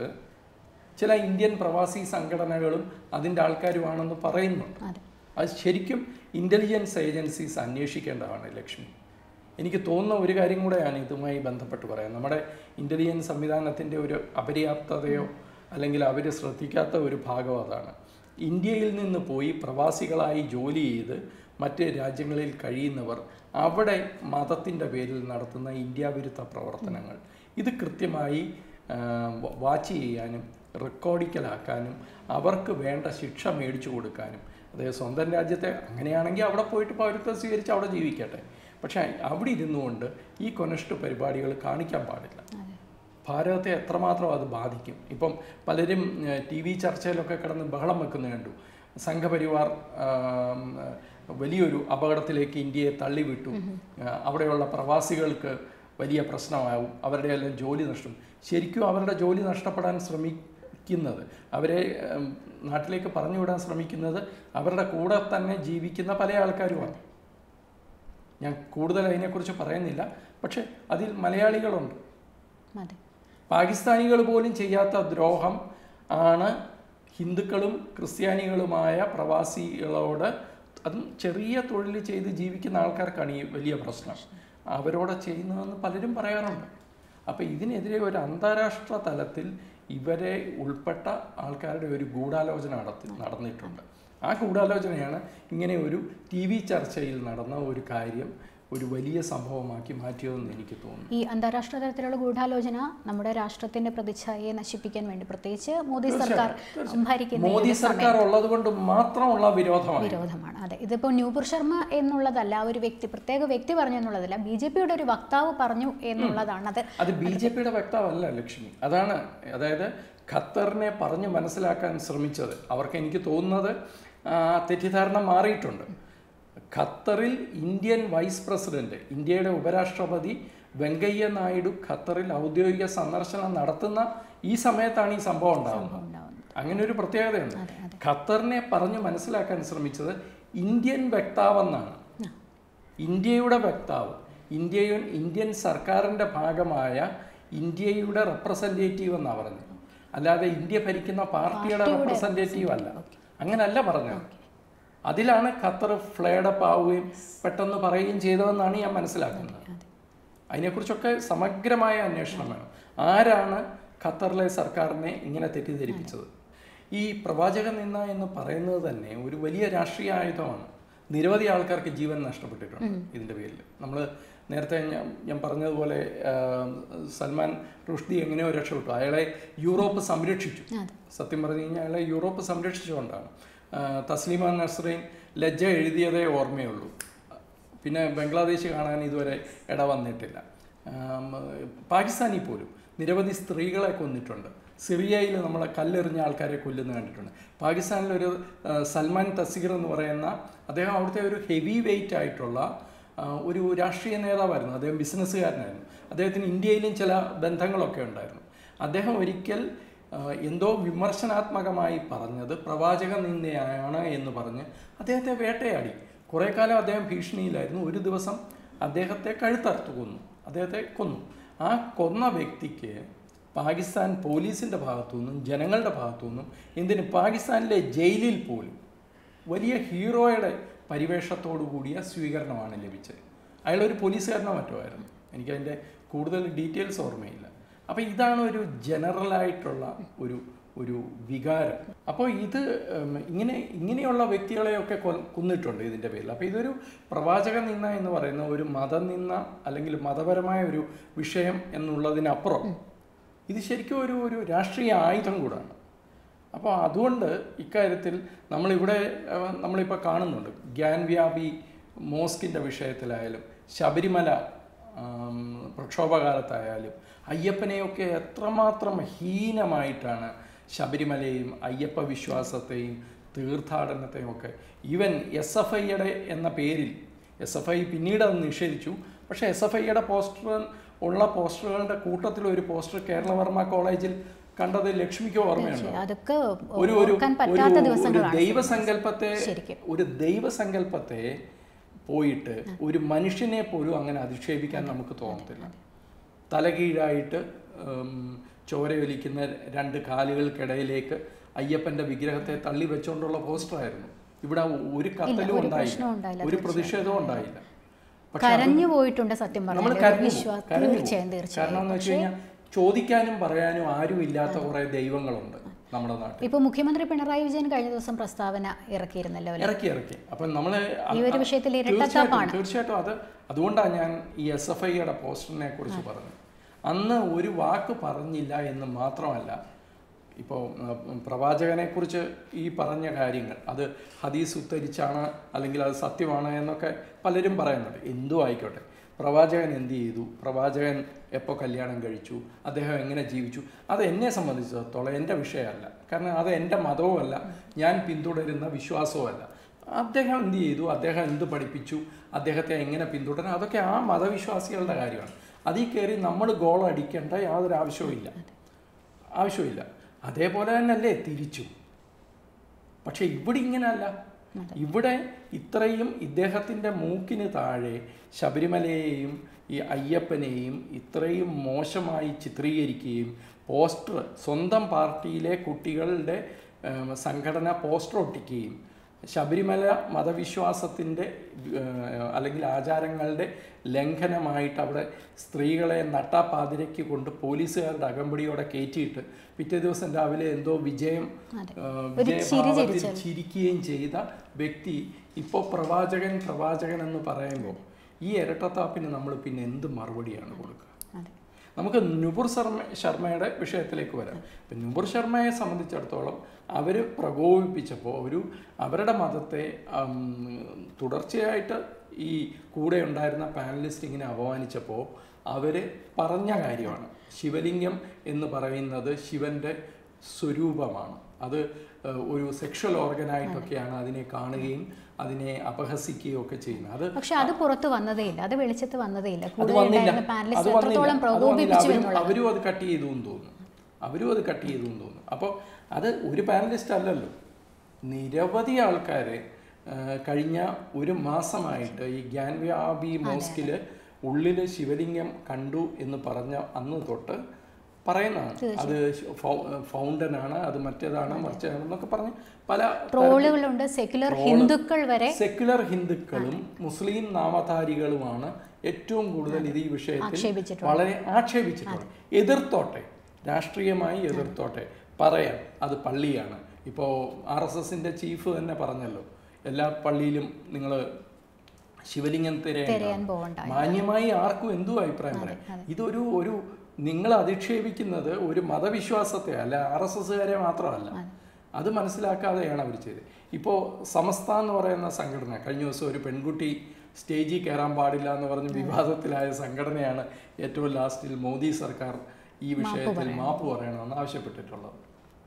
Speaker 2: ചില ഇന്ത്യൻ പ്രവാസി സംഘടനകളും അതിൻ്റെ ആൾക്കാരുമാണെന്ന് പറയുന്നുണ്ട്
Speaker 1: അതെ
Speaker 2: അത് ശരിക്കും ഇൻ്റലിജൻസ് ഏജൻസീസ് അന്വേഷിക്കേണ്ടതാണ് ലക്ഷ്മി എനിക്ക് തോന്നുന്ന ഒരു കാര്യം കൂടെയാണ് ഇതുമായി ബന്ധപ്പെട്ട് പറയാൻ നമ്മുടെ ഇൻ്റലിജൻസ് സംവിധാനത്തിൻ്റെ ഒരു അപര്യാപ്തതയോ അല്ലെങ്കിൽ അവർ ശ്രദ്ധിക്കാത്ത ഒരു ഭാഗം അതാണ് ഇന്ത്യയിൽ നിന്ന് പോയി പ്രവാസികളായി ജോലി ചെയ്ത് മറ്റ് രാജ്യങ്ങളിൽ കഴിയുന്നവർ അവിടെ മതത്തിൻ്റെ പേരിൽ നടത്തുന്ന ഇന്ത്യ വിരുദ്ധ പ്രവർത്തനങ്ങൾ ഇത് കൃത്യമായി ആ, വ- വാച്ച് ചെയ്യാനും റെക്കോർഡിക്കലാക്കാനും അവർക്ക് വേണ്ട ശിക്ഷ മേടിച്ചു കൊടുക്കാനും അതായത് സ്വന്തം രാജ്യത്തെ അങ്ങനെയാണെങ്കിൽ അവിടെ പോയിട്ട് പൗരത്വം സ്വീകരിച്ച് അവിടെ ജീവിക്കട്ടെ പക്ഷേ അവിടെ ഇരുന്നുകൊണ്ട് ഈ കൊനഷ്ട പരിപാടികൾ കാണിക്കാൻ പാടില്ല ഭാരതത്തെ എത്രമാത്രം അത് ബാധിക്കും ഇപ്പം പലരും ടി വി ചർച്ചയിലൊക്കെ കിടന്ന് ബഹളം വെക്കുന്ന കണ്ടു സംഘപരിവാർ ആം, വലിയൊരു അപകടത്തിലേക്ക് ഇന്ത്യയെ തള്ളിവിട്ടു ആ, അവിടെയുള്ള പ്രവാസികൾക്ക് വലിയ പ്രശ്നമാവും അവരുടെ എല്ലാം ജോലി നഷ്ടം ശരിക്കും അവരുടെ ജോലി നഷ്ടപ്പെടാൻ ശ്രമിക്കുന്നത് അവരെ ഉം, നാട്ടിലേക്ക് പറഞ്ഞു വിടാൻ ശ്രമിക്കുന്നത് അവരുടെ കൂടെ തന്നെ ജീവിക്കുന്ന പല ആൾക്കാരുമാണ് ഞാൻ കൂടുതൽ അതിനെക്കുറിച്ച് പറയുന്നില്ല പക്ഷേ അതിൽ മലയാളികളുണ്ട്
Speaker 1: അതെ
Speaker 2: പാകിസ്ഥാനികൾ പോലും ചെയ്യാത്ത ദ്രോഹം ആണ് ഹിന്ദുക്കളും ക്രിസ്ത്യാനികളുമായ പ്രവാസികളോട് അതും ചെറിയ തൊഴിൽ ചെയ്ത് ജീവിക്കുന്ന ആൾക്കാർക്കാണ് ഈ വലിയ പ്രശ്നം അവരോട് ചെയ്യുന്നതെന്ന് പലരും പറയാറുണ്ട് അപ്പോൾ ഇതിനെതിരെ ഒരു അന്താരാഷ്ട്ര തലത്തിൽ ഇവരെ ഉൾപ്പെട്ട ആൾക്കാരുടെ ഒരു ഗൂഢാലോചന നടത്തി നടന്നിട്ടുണ്ട് ആ ഗൂഢാലോചനയാണ് ഇങ്ങനെ ഒരു ടി വി ചർച്ചയിൽ നടന്ന ഒരു കാര്യം ഒരു വലിയ സംഭവമാക്കി മാറ്റിയതെന്ന് എനിക്ക് തോന്നുന്നു
Speaker 1: ഈ അന്താരാഷ്ട്ര തലത്തിലുള്ള ഗൂഢാലോചന നമ്മുടെ രാഷ്ട്രത്തിന്റെ പ്രതിച്ഛായയെ നശിപ്പിക്കാൻ വേണ്ടി പ്രത്യേകിച്ച് മോദി സർക്കാർ ഭരിക്കുന്ന ഈ
Speaker 2: മോദി
Speaker 1: ഒരു
Speaker 2: സർക്കാർ ഉള്ളത് കൊണ്ട് മാത്രമുള്ള വിരോധമാണ്
Speaker 1: വിരോധമാണ് അതെ ഇതിപ്പോൾ ന്യൂപുർ ശർമ്മ എന്നുള്ളതല്ല ആ ഒരു വ്യക്തി പ്രത്യേക വ്യക്തി പറഞ്ഞു എന്നുള്ളതല്ല ബി ജെ പിയുടെ ഒരു വക്താവ് പറഞ്ഞു എന്നുള്ളതാണ് അത്
Speaker 2: അത് ബി ജെ പിയുടെ വ്യക്തമല്ല ലക്ഷ്മി അതാണ് അതായത് ഖത്തറിനെ പറഞ്ഞു മനസ്സിലാക്കാൻ ശ്രമിച്ചത് അവർക്ക് എനിക്ക് തോന്നുന്നത് ആ, തെറ്റിദ്ധാരണ മാറിയിട്ടുണ്ട് ഖത്തറിൽ ഇന്ത്യൻ വൈസ് പ്രസിഡന്റ് ഇന്ത്യയുടെ ഉപരാഷ്ട്രപതി വെങ്കയ്യ നായിഡു ഖത്തറിൽ ഔദ്യോഗിക സന്ദർശനം നടത്തുന്ന ഈ സമയത്താണ് ഈ സംഭവം ഉണ്ടാകുന്നത്
Speaker 1: ഉണ്ടാവുന്നത്
Speaker 2: അങ്ങനെ ഒരു പ്രത്യേകതയുണ്ട്
Speaker 1: അതെ അതെ
Speaker 2: ഖത്തറിനെ പറഞ്ഞു മനസ്സിലാക്കാൻ ശ്രമിച്ചത് ഇന്ത്യൻ വക്താവെന്നാണ് ഇന്ത്യയുടെ വക്താവ് ഇന്ത്യയും ഇന്ത്യൻ സർക്കാരിൻ്റെ ഭാഗമായ ഇന്ത്യയുടെ റെപ്രസെൻറ്റേറ്റീവ് എന്നാണ് പറഞ്ഞത് അല്ലാതെ ഇന്ത്യ ഭരിക്കുന്ന പാർട്ടിയുടെ റെപ്രസെൻറ്റേറ്റീവ് അല്ല അങ്ങനല്ല പറഞ്ഞത് അതിലാണ് ഖത്തർ ഫ്ലേഡപ്പ് ആവുകയും പെട്ടെന്ന് പറയുകയും ചെയ്തതെന്നാണ് ഞാൻ മനസ്സിലാക്കുന്നത് അതിനെക്കുറിച്ചൊക്കെ സമഗ്രമായ അന്വേഷണം വേണം ആരാണ് ഖത്തറിലെ സർക്കാരിനെ ഇങ്ങനെ തെറ്റിദ്ധരിപ്പിച്ചത് ഈ പ്രവാചക നിന്ന എന്ന് പറയുന്നത് തന്നെ ഒരു വലിയ രാഷ്ട്രീയ ആയുധമാണ് നിരവധി ആൾക്കാർക്ക് ജീവൻ നഷ്ടപ്പെട്ടിട്ടുണ്ട് ഇതിൻ്റെ പേരിൽ നമ്മൾ നേരത്തെ ഞാൻ ഞാൻ പറഞ്ഞതുപോലെ ആ, സൽമാൻ റുഷ്ദി എങ്ങനെയോ രക്ഷപ്പെട്ടു അയാളെ യൂറോപ്പ് സംരക്ഷിച്ചു
Speaker 1: അതെ
Speaker 2: സത്യം പറഞ്ഞു കഴിഞ്ഞാൽ അയാളെ യൂറോപ്പ് സംരക്ഷിച്ചുകൊണ്ടാണ് ആ, തസ്ലീമ നസ്രീൻ ലജ്ജ എഴുതിയതേ ഓർമ്മയുള്ളൂ പിന്നെ ബംഗ്ലാദേശ് കാണാൻ ഇതുവരെ ഇട വന്നിട്ടില്ല ആം, പാകിസ്ഥാനിൽ പോലും നിരവധി സ്ത്രീകളെ കൊന്നിട്ടുണ്ട് സിറിയയിൽ നമ്മളെ കല്ലെറിഞ്ഞ ആൾക്കാരെ കൊല്ലുന്ന കണ്ടിട്ടുണ്ട് പാകിസ്ഥാനിലൊരു ആ, സൽമാൻ തസീർ എന്ന് പറയുന്ന അദ്ദേഹം അവിടുത്തെ ഒരു ഹെവി വെയിറ്റ് ആയിട്ടുള്ള ആ, ഒരു രാഷ്ട്രീയ നേതാവായിരുന്നു അദ്ദേഹം ബിസിനസ്സുകാരനായിരുന്നു അദ്ദേഹത്തിന് ഇന്ത്യയിലും ചില ബന്ധങ്ങളൊക്കെ ഉണ്ടായിരുന്നു അദ്ദേഹം ഒരിക്കൽ ആ, എന്തോ വിമർശനാത്മകമായി പറഞ്ഞത് പ്രവാചക നിന്ദയാണ് എന്ന് പറഞ്ഞ് അദ്ദേഹത്തെ വേട്ടയാടി കുറേ കാലം അദ്ദേഹം ഭീഷണിയിലായിരുന്നു ഒരു ദിവസം അദ്ദേഹത്തെ കഴുത്തറുത്തു കൊന്നു അദ്ദേഹത്തെ കൊന്നു ആ കൊന്ന വ്യക്തിക്ക് പാകിസ്ഥാൻ പോലീസിൻ്റെ ഭാഗത്തു നിന്നും ജനങ്ങളുടെ ഭാഗത്തു നിന്നും എന്തിന് പാകിസ്ഥാനിലെ ജയിലിൽ പോലും വലിയ ഹീറോയുടെ പരിവേഷത്തോടു കൂടിയ സ്വീകരണമാണ് ലഭിച്ചത് അയാളൊരു പോലീസുകാരനോ മറ്റോ ആയിരുന്നു എനിക്കതിൻ്റെ കൂടുതൽ ഡീറ്റെയിൽസ് ഓർമ്മയില്ല അപ്പോൾ ഇതാണ് ഒരു ജനറലായിട്ടുള്ള ഒരു ഒരു വികാരം അപ്പോൾ ഇത് ഉം, ഇങ്ങനെ ഇങ്ങനെയുള്ള വ്യക്തികളെയൊക്കെ കൊ കൊന്നിട്ടുണ്ട് ഇതിൻ്റെ പേരിൽ അപ്പോൾ ഇതൊരു പ്രവാചക നിന്ന എന്ന് പറയുന്ന ഒരു മതനിന്ന അല്ലെങ്കിൽ മതപരമായ ഒരു വിഷയം എന്നുള്ളതിനപ്പുറം ഇത് ശരിക്കും ഒരു ഒരു രാഷ്ട്രീയ ആയുധം കൂടാണ് അപ്പോൾ അതുകൊണ്ട് ഇക്കാര്യത്തിൽ നമ്മളിവിടെ ഏഹ്, നമ്മളിപ്പോൾ കാണുന്നുണ്ട് ഗ്യാൻ വ്യാപി മോസ്കിൻ്റെ വിഷയത്തിലായാലും ശബരിമല ആം, പ്രക്ഷോഭകാലത്തായാലും അയ്യപ്പനെയൊക്കെ എത്രമാത്രം ഹീനമായിട്ടാണ് ശബരിമലയെയും അയ്യപ്പ വിശ്വാസത്തെയും തീർത്ഥാടനത്തെയും ഒക്കെ ഈവൻ എസ് എഫ് ഐയുടെ എന്ന പേരിൽ എസ് എഫ് ഐ പിന്നീട് അത് നിഷേധിച്ചു പക്ഷേ എസ് എഫ് ഐയുടെ പോസ്റ്റർ ഉള്ള പോസ്റ്ററുകളുടെ കൂട്ടത്തിൽ ഒരു പോസ്റ്റർ കേരളവർമ്മ കോളേജിൽ കണ്ടത് ലക്ഷ്മിക്ക് ഓർമ്മയുണ്ടോ
Speaker 1: അതൊക്കെ
Speaker 2: ഒരു ഒരു
Speaker 1: ഓർക്കാൻ
Speaker 2: ഒരു-
Speaker 1: പറ്റാത്ത
Speaker 2: ഒരു
Speaker 1: ദിവസങ്ങളാണ്
Speaker 2: ദൈവസങ്കല്പത്തെ
Speaker 1: ശരിക്കും.
Speaker 2: ഒരു ദൈവസങ്കല്പത്തെ പോയിട്ട് ഒരു മനുഷ്യനെ പോലും അങ്ങനെ അധിക്ഷേപിക്കാൻ നമുക്ക് തോന്നത്തില്ല തലകീഴായിട്ട് ഉം, ചോരയൊലിക്കുന്ന രണ്ട് കാലുകൾക്കിടയിലേക്ക് അയ്യപ്പന്റെ വിഗ്രഹത്തെ തള്ളി വെച്ചുകൊണ്ടുള്ള പോസ്റ്ററായിരുന്നു ഇവിടെ ഒരു കത്തലും
Speaker 1: ഒരു പ്രശ്നവും
Speaker 2: ഉണ്ടായില്ല
Speaker 1: ഉണ്ടായില്ല,
Speaker 2: ഒരു പ്രതിഷേധവും ഉണ്ടായില്ല പക്ഷെ
Speaker 1: കരഞ്ഞു പോയിട്ടുണ്ട് സത്യം
Speaker 2: നമ്മൾ
Speaker 1: പറഞ്ഞാൽ
Speaker 2: കരഞ്ഞു
Speaker 1: വിശ്വാസം
Speaker 2: കരഞ്ഞു
Speaker 1: തീർച്ചയായും
Speaker 2: കാരണം
Speaker 1: തീർച്ചയായും
Speaker 2: എന്ന് വെച്ച് കഴിഞ്ഞാൽ ചോദിക്കാനും പറയാനും ആരും ഇല്ലാത്ത കുറെ ദൈവങ്ങളുണ്ട് നമ്മുടെ നാട്ടിൽ
Speaker 1: ഇപ്പൊ മുഖ്യമന്ത്രി പിണറായി വിജയൻ കഴിഞ്ഞ ദിവസം പ്രസ്താവന ഇറക്കിയിരുന്നല്ലോ അല്ലേ?
Speaker 2: ഇറക്കി ഇറക്കി അപ്പം നമ്മള്
Speaker 1: ഈ ഒരു വിഷയത്തിൽ
Speaker 2: തീർച്ചയായിട്ടും
Speaker 1: ഇരട്ടത്താപ്പാണ്.
Speaker 2: തീർച്ചയായിട്ടും അത് അതുകൊണ്ടാണ് ഞാൻ ഈ എസ് എഫ് ഐയുടെ പോസ്റ്ററിനെ കുറിച്ച് പറഞ്ഞത് അന്ന് ഒരു വാക്ക് പറഞ്ഞില്ല എന്ന് മാത്രമല്ല ഇപ്പോൾ പ്രവാചകനെ കുറിച്ച് ഈ പറഞ്ഞ കാര്യങ്ങൾ അത് ഹദീസ് ഉദ്ധരിച്ചാണ് അല്ലെങ്കിൽ അത് സത്യമാണ് എന്നൊക്കെ പലരും പറയുന്നുണ്ട് എന്തും ആയിക്കോട്ടെ പ്രവാചകൻ എന്ത് ചെയ്തു പ്രവാചകൻ എപ്പോൾ കല്യാണം കഴിച്ചു അദ്ദേഹം എങ്ങനെ ജീവിച്ചു അത് എന്നെ സംബന്ധിച്ചിടത്തോളം എൻ്റെ വിഷയമല്ല കാരണം അത് എൻ്റെ മതവുമല്ല ഞാൻ പിന്തുടരുന്ന വിശ്വാസവുമല്ല അദ്ദേഹം എന്ത് ചെയ്തു അദ്ദേഹം എന്ത് പഠിപ്പിച്ചു അദ്ദേഹത്തെ എങ്ങനെ പിന്തുടരണം അതൊക്കെ ആ മതവിശ്വാസികളുടെ കാര്യമാണ് അതിൽ കയറി നമ്മൾ ഗോൾ അടിക്കേണ്ട യാതൊരു ആവശ്യവുമില്ല ആവശ്യമില്ല അതേപോലെ തന്നെയല്ലേ തിരിച്ചു പക്ഷെ ഇവിടെ ഇങ്ങനെയല്ല ഇവിടെ ഇത്രയും ഇദ്ദേഹത്തിൻ്റെ മൂക്കിന് താഴെ ശബരിമലയെയും ഈ അയ്യപ്പനെയും ഇത്രയും മോശമായി ചിത്രീകരിക്കുകയും പോസ്റ്റർ സ്വന്തം പാർട്ടിയിലെ കുട്ടികളുടെ ഏം, സംഘടന പോസ്റ്റർ ഒട്ടിക്കുകയും ശബരിമല മതവിശ്വാസത്തിൻ്റെ ഏഹ്, അല്ലെങ്കിൽ ആചാരങ്ങളുടെ ലംഘനമായിട്ട് അവിടെ സ്ത്രീകളെ നട്ടാപ്പാതിരയ്ക്ക് കൊണ്ട് പോലീസുകാരുടെ അകമ്പടിയോടെ കയറ്റിയിട്ട് പിറ്റേ ദിവസം രാവിലെ എന്തോ വിജയം ഏഹ്, വിജയഭാവത്തിൽ ചിരിക്കുകയും ചെയ്ത വ്യക്തി ഇപ്പോൾ പ്രവാചകൻ പ്രവാചകൻ എന്ന് പറയുമ്പോൾ ഈ ഇരട്ടത്താപ്പിന് നമ്മൾ പിന്നെ എന്ത് മറുപടിയാണ് കൊടുക്കുക
Speaker 1: അതെ
Speaker 2: നമുക്ക് നുപുർ ശർമ്മ ശർമ്മയുടെ വിഷയത്തിലേക്ക് വരാം ഇപ്പം നുപുർ ശർമ്മയെ സംബന്ധിച്ചിടത്തോളം അവർ പ്രകോപിപ്പിച്ചപ്പോൾ ഒരു അവരുടെ മതത്തെ ഉം, തുടർച്ചയായിട്ട് ഈ കൂടെ ഉണ്ടായിരുന്ന പാനലിസ്റ്റ് ഇങ്ങനെ അപമാനിച്ചപ്പോൾ അവർ പറഞ്ഞ കാര്യമാണ് ശിവലിംഗം എന്ന് പറയുന്നത് ശിവൻ്റെ സ്വരൂപമാണ് അത് ഏഹ്, ഒരു സെക്ഷൽ ഓർഗനായിട്ടൊക്കെയാണ് അതിനെ കാണുകയും അതിനെ അപഹസിക്കുകയും ഒക്കെ ചെയ്യുന്നത് അത്
Speaker 1: പക്ഷെ അത് പുറത്ത് വന്നതേയില്ല അത് വെളിച്ചത്ത് വന്നതേയില്ല
Speaker 2: അത്
Speaker 1: കൂടെ
Speaker 2: വന്നില്ല
Speaker 1: ഉണ്ടായിരുന്ന
Speaker 2: അത്
Speaker 1: പാനലിസ്റ്റ്
Speaker 2: വന്നില്ല
Speaker 1: എത്രത്തോളം
Speaker 2: അത് വന്നില്ല
Speaker 1: പ്രകോപിപ്പിച്ചു
Speaker 2: അവരും
Speaker 1: എന്നുള്ളത്
Speaker 2: അവരും അത് കട്ട് ചെയ്തു എന്ന് തോന്നുന്നു അവരും അത് കട്ട് ചെയ്തു എന്ന് തോന്നുന്നു അപ്പോൾ അത് ഒരു പാനലിസ്റ്റ് അല്ലല്ലോ നിരവധി ആൾക്കാരെ ആ, കഴിഞ്ഞ ഒരു മാസമായിട്ട് ഈ ഗ്യാൻവ്യാബി മോസ്കിൽ ഉള്ളിൽ ശിവലിംഗം കണ്ടു എന്ന് പറഞ്ഞ അന്ന് തൊട്ട് പറയുന്നതാണ് അത് ഫൗണ്ടനാണ് അത് മറ്റേതാണ് മറിച്ചതാണെന്നൊക്കെ പറഞ്ഞ് പല
Speaker 1: ട്രോളുകളുണ്ട് സെക്യുലർ ഹിന്ദുക്കൾ വരെ
Speaker 2: സെക്യുലർ ഹിന്ദുക്കളും മുസ്ലിം നാമധാരികളുമാണ് ഏറ്റവും കൂടുതൽ ഇത് ഈ വിഷയത്തിൽ
Speaker 1: ആക്ഷേപിച്ചിട്ടുള്ളത്.
Speaker 2: വളരെ ആക്ഷേപിച്ചിട്ടുണ്ട് എതിർത്തോട്ടെ രാഷ്ട്രീയമായി എതിർത്തോട്ടെ പറയാം അത് പള്ളിയാണ് ഇപ്പോൾ ആർ എസ് എസിൻ്റെ ചീഫ് തന്നെ പറഞ്ഞല്ലോ എല്ലാ പള്ളിയിലും നിങ്ങൾ ശിവലിംഗം
Speaker 1: തിരയാൻ
Speaker 2: തിരയാൻ
Speaker 1: പോകണ്ട
Speaker 2: മാന്യമായി ആർക്കും എന്തും അഭിപ്രായം പറയാം ഇതൊരു ഒരു നിങ്ങൾ അധിക്ഷേപിക്കുന്നത് ഒരു മതവിശ്വാസത്തെ അല്ല ആർ എസ് എസ്സുകാരെ മാത്രമല്ല അത് മനസ്സിലാക്കാതെയാണ് അവർ ചെയ്തത് ഇപ്പോൾ സമസ്ത എന്ന് പറയുന്ന സംഘടന കഴിഞ്ഞ ദിവസം ഒരു പെൺകുട്ടി സ്റ്റേജിൽ കയറാൻ പാടില്ല എന്ന് പറഞ്ഞ് വിവാദത്തിലായ സംഘടനയാണ് ഏറ്റവും ലാസ്റ്റിൽ മോദി സർക്കാർ ഈ വിഷയത്തിൽ മാപ്പ് പറയണമെന്ന് ആവശ്യപ്പെട്ടിട്ടുള്ളത്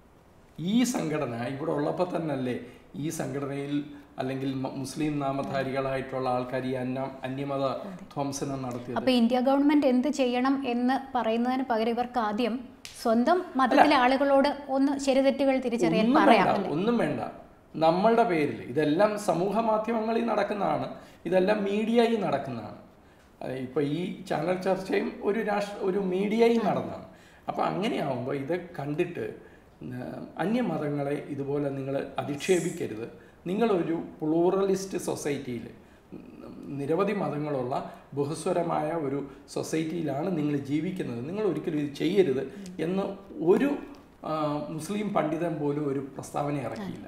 Speaker 2: ഈ സംഘടന ഇവിടെ ഉള്ളപ്പോൾ തന്നെയല്ലേ ഈ സംഘടനയിൽ അല്ലെങ്കിൽ മ- മുസ്ലിം നാമധാരികളായിട്ടുള്ള ആൾക്കാർ ഈ അന്യ അന്യമത ധ്വംസനം നടത്തിയത്
Speaker 1: അപ്പൊ ഇന്ത്യ ഗവൺമെന്റ് എന്ത് ചെയ്യണം എന്ന് പറയുന്നതിന് പകരം ഇവർക്ക് ആദ്യം സ്വന്തം മതത്തിലെ ആളുകളോട് ഒന്ന് ശരിതെറ്റുകൾ തിരിച്ചറിയാൻ
Speaker 2: ഒന്നും
Speaker 1: പറയാം
Speaker 2: വേണ്ട ഒന്നും വേണ്ട നമ്മളുടെ പേരിൽ ഇതെല്ലാം സമൂഹ മാധ്യമങ്ങളിൽ നടക്കുന്നതാണ് ഇതെല്ലാം മീഡിയയിൽ നടക്കുന്നതാണ് അഹ് ഇപ്പൊ ഈ ചാനൽ ചർച്ചയും ഒരു രാഷ്ട്ര ഒരു മീഡിയയിൽ നടന്നതാണ് അപ്പൊ അങ്ങനെയാവുമ്പോൾ ഇത് കണ്ടിട്ട് ന- അന്യമതങ്ങളെ ഇതുപോലെ നിങ്ങൾ അധിക്ഷേപിക്കരുത് നിങ്ങളൊരു പ്ലൂറലിസ്റ്റ് സൊസൈറ്റിയിൽ നിരവധി മതങ്ങളുള്ള ബഹുസ്വരമായ ഒരു സൊസൈറ്റിയിലാണ് നിങ്ങൾ ജീവിക്കുന്നത് നിങ്ങൾ ഒരിക്കലും ഇത് ചെയ്യരുത് എന്ന് ഒരു ആ, മുസ്ലിം പണ്ഡിതൻ പോലും ഒരു പ്രസ്താവന ഇറക്കിയില്ല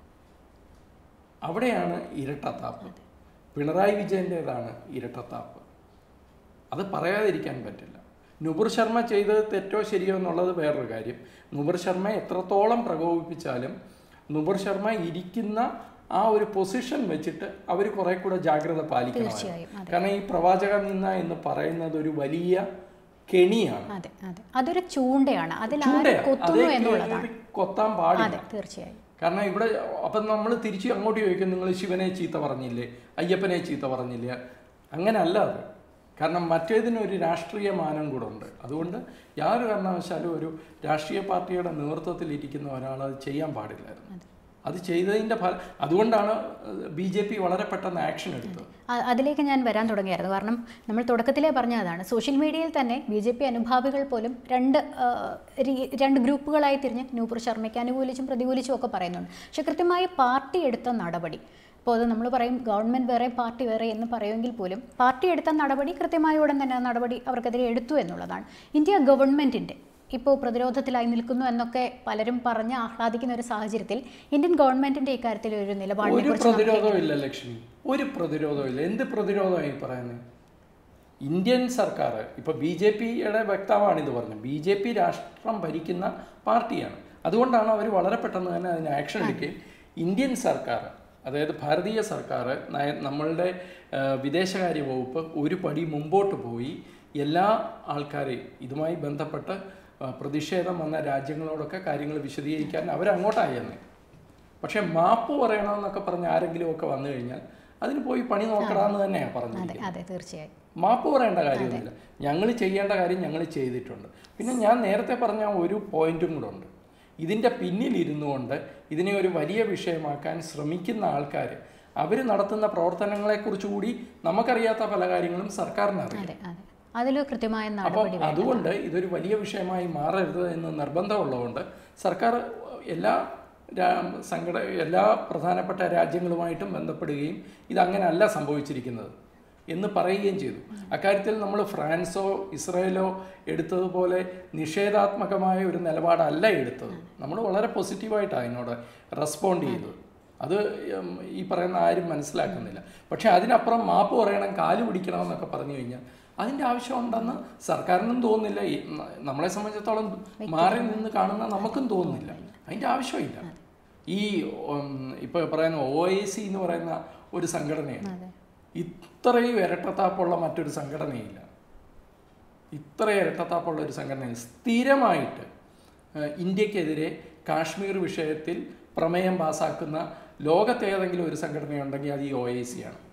Speaker 2: അവിടെയാണ് ഇരട്ടത്താപ്പ് പിണറായി വിജയൻ്റേതാണ് ഇരട്ടത്താപ്പ് അത് പറയാതിരിക്കാൻ പറ്റില്ല നുപുർ ശർമ്മ ചെയ്തത് തെറ്റോ ശരിയോ എന്നുള്ളത് വേറൊരു കാര്യം നുപുർ ശർമ്മ എത്രത്തോളം പ്രകോപിപ്പിച്ചാലും നുപുർ ശർമ്മ ഇരിക്കുന്ന ആ ഒരു പൊസിഷൻ വെച്ചിട്ട് അവർ കുറെ കൂടെ ജാഗ്രത പാലിക്കണം
Speaker 1: തീർച്ചയായും
Speaker 2: കാരണം ഈ പ്രവാചക നിന്ന എന്ന് പറയുന്നത് ഒരു വലിയ കെണിയാണ്
Speaker 1: അതെ അതെ അതൊരു ചൂണ്ടയാണ് അതിൽ ആര്
Speaker 2: ചൂണ്ടയാ.
Speaker 1: കൊത്തുന്നു
Speaker 2: അതേ
Speaker 1: എന്നുള്ളതാണ്
Speaker 2: കീറി കൊത്താൻ പാടില്ല
Speaker 1: അതെ തീർച്ചയായും
Speaker 2: കാരണം ഇവിടെ അപ്പം നമ്മൾ തിരിച്ച് അങ്ങോട്ട് ചോദിക്കും നിങ്ങൾ ശിവനെ ചീത്ത പറഞ്ഞില്ലേ അയ്യപ്പനെ ചീത്ത പറഞ്ഞില്ലേ അങ്ങനെ അല്ല അത് കാരണം മറ്റേതിന് ഒരു രാഷ്ട്രീയ മാനം കൂടെ ഉണ്ട് അതുകൊണ്ട് യാതൊരു കാരണവശാലും ഒരു രാഷ്ട്രീയ പാർട്ടിയുടെ നേതൃത്വത്തിൽ ഇരിക്കുന്ന ഒരാൾ അത് ചെയ്യാൻ പാടില്ലായിരുന്നു അത് ചെയ്തതിൻ്റെ ഫലം അതുകൊണ്ടാണ് ബി ജെ പി വളരെ പെട്ടെന്ന് ആക്ഷൻ എടുത്തത്
Speaker 1: അ- അതിലേക്ക് ഞാൻ വരാൻ തുടങ്ങിയായിരുന്നു കാരണം നമ്മൾ തുടക്കത്തിലേ പറഞ്ഞതാണ് സോഷ്യൽ മീഡിയയിൽ തന്നെ ബി ജെ പി അനുഭാവികൾ പോലും രണ്ട് ആ, രീ- രണ്ട് ഗ്രൂപ്പുകളായി തിരിഞ്ഞ് നൂപുർ ശർമ്മയ്ക്ക് അനുകൂലിച്ചും പ്രതികൂലിച്ചും ഒക്കെ പറയുന്നുണ്ട് പക്ഷെ കൃത്യമായി പാർട്ടി എടുത്ത നടപടി ഇപ്പോൾ അത് നമ്മൾ പറയും ഗവൺമെൻറ് വേറെ പാർട്ടി വേറെ എന്ന് പറയുമെങ്കിൽ പോലും പാർട്ടി എടുത്ത നടപടി കൃത്യമായ ഉടൻ തന്നെ ആ നടപടി അവർക്കെതിരെ എടുത്തു എന്നുള്ളതാണ് ഇന്ത്യ ഗവൺമെൻറ്റിൻ്റെ ഇപ്പോൾ പ്രതിരോധത്തിലായി നിൽക്കുന്നു എന്നൊക്കെ പലരും പറഞ്ഞ് ആഹ്ലാദിക്കുന്ന ഒരു സാഹചര്യത്തിൽ ഇന്ത്യൻ ഗവൺമെൻറ്റിൻ്റെ ഇക്കാര്യത്തിൽ ഒരു നിലപാടിനെ
Speaker 2: ഒരു
Speaker 1: കുറിച്ച്
Speaker 2: പ്രതിരോധവും ഇല്ല ലക്ഷ്മി ഒരു പ്രതിരോധവും ഇല്ല എന്ത് പ്രതിരോധമാണ് ഈ പറയുന്നത് ഇന്ത്യൻ സർക്കാർ ഇപ്പൊ ബി ജെ പിയുടെ വക്താവാണ് ഇത് പറഞ്ഞത് ബി ജെ പി രാഷ്ട്രം ഭരിക്കുന്ന പാർട്ടിയാണ് അതുകൊണ്ടാണ് അവർ വളരെ പെട്ടെന്ന് തന്നെ അതിന് ആക്ഷൻ എടുക്കുകയും ഇന്ത്യൻ സർക്കാർ അതായത് ഭാരതീയ സർക്കാർ നയ- നമ്മളുടെ ആ, വിദേശകാര്യ വകുപ്പ് ഒരു പടി മുമ്പോട്ട് പോയി എല്ലാ ആൾക്കാരെയും ഇതുമായി ബന്ധപ്പെട്ട് ആ, പ്രതിഷേധം വന്ന രാജ്യങ്ങളോടൊക്കെ കാര്യങ്ങൾ വിശദീകരിക്കാൻ അവരങ്ങോട്ടായി തന്നെ പക്ഷെ മാപ്പ് പറയണമെന്നൊക്കെ പറഞ്ഞ് ആരെങ്കിലും ഒക്കെ വന്നു കഴിഞ്ഞാൽ അതിന് പോയി പണി നോക്കണമെന്ന് തന്നെയാണ് പറഞ്ഞത്
Speaker 1: അതെ അതെ തീർച്ചയായും
Speaker 2: മാപ്പ് പറയേണ്ട കാര്യമൊന്നുമില്ല ഞങ്ങൾ ചെയ്യേണ്ട കാര്യം ഞങ്ങൾ ചെയ്തിട്ടുണ്ട് പിന്നെ ഞാൻ നേരത്തെ പറഞ്ഞ ഒരു പോയിന്റും കൂടെ ഉണ്ട് ഇതിൻ്റെ പിന്നിലിരുന്നു കൊണ്ട് ഇതിനെ ഒരു വലിയ വിഷയമാക്കാൻ ശ്രമിക്കുന്ന ആൾക്കാർ അവർ നടത്തുന്ന പ്രവർത്തനങ്ങളെക്കുറിച്ച് കൂടി നമുക്കറിയാത്ത പല കാര്യങ്ങളും സർക്കാരിന് അറിയാം
Speaker 1: അതെ അതെ അതിൽ കൃത്യമായ
Speaker 2: അപ്പോൾ
Speaker 1: നടപടി
Speaker 2: അതുകൊണ്ട് ഇതൊരു വലിയ വിഷയമായി മാറരുത് എന്ന് നിർബന്ധമുള്ളതുകൊണ്ട് സർക്കാർ എല്ലാ രാ- സംഘട എല്ലാ പ്രധാനപ്പെട്ട രാജ്യങ്ങളുമായിട്ടും ബന്ധപ്പെടുകയും ഇതങ്ങനെയല്ല സംഭവിച്ചിരിക്കുന്നത് എന്ന് പറയുകയും ചെയ്തു അക്കാര്യത്തിൽ നമ്മൾ ഫ്രാൻസോ ഇസ്രയേലോ എടുത്തതുപോലെ നിഷേധാത്മകമായ ഒരു നിലപാടല്ല എടുത്തത് നമ്മൾ വളരെ പോസിറ്റീവായിട്ടാണ് അതിനോട് റെസ്പോണ്ട് ചെയ്തത് അത് ഉം, ഈ പറയുന്ന ആരും മനസ്സിലാക്കുന്നില്ല പക്ഷെ അതിനപ്പുറം മാപ്പ് പറയണം കാല് പിടിക്കണം എന്നൊക്കെ പറഞ്ഞു കഴിഞ്ഞാൽ അതിൻ്റെ ആവശ്യമുണ്ടെന്ന് സർക്കാരിനും തോന്നുന്നില്ല ഈ ന- നമ്മളെ സംബന്ധിച്ചിടത്തോളം മാറി നിന്ന് കാണുന്ന നമുക്കും തോന്നുന്നില്ല അതിൻ്റെ ആവശ്യമില്ല ഈ ഉം, ഇപ്പൊ പറയുന്ന ഒ ഐ സി എന്ന് പറയുന്ന ഒരു സംഘടനയാണ്
Speaker 1: അതെ
Speaker 2: ഇത്രയും ഇരട്ടത്താപ്പുള്ള മറ്റൊരു സംഘടനയില്ല ഇത്ര ഇരട്ടത്താപ്പുള്ള ഒരു സംഘടന സ്ഥിരമായിട്ട് ഏഹ്, ഇന്ത്യക്കെതിരെ കാശ്മീർ വിഷയത്തിൽ പ്രമേയം പാസാക്കുന്ന ലോകത്ത് ഏതെങ്കിലും ഒരു സംഘടനയുണ്ടെങ്കിൽ അത് ഈ ഒ ഐ സി ആണ്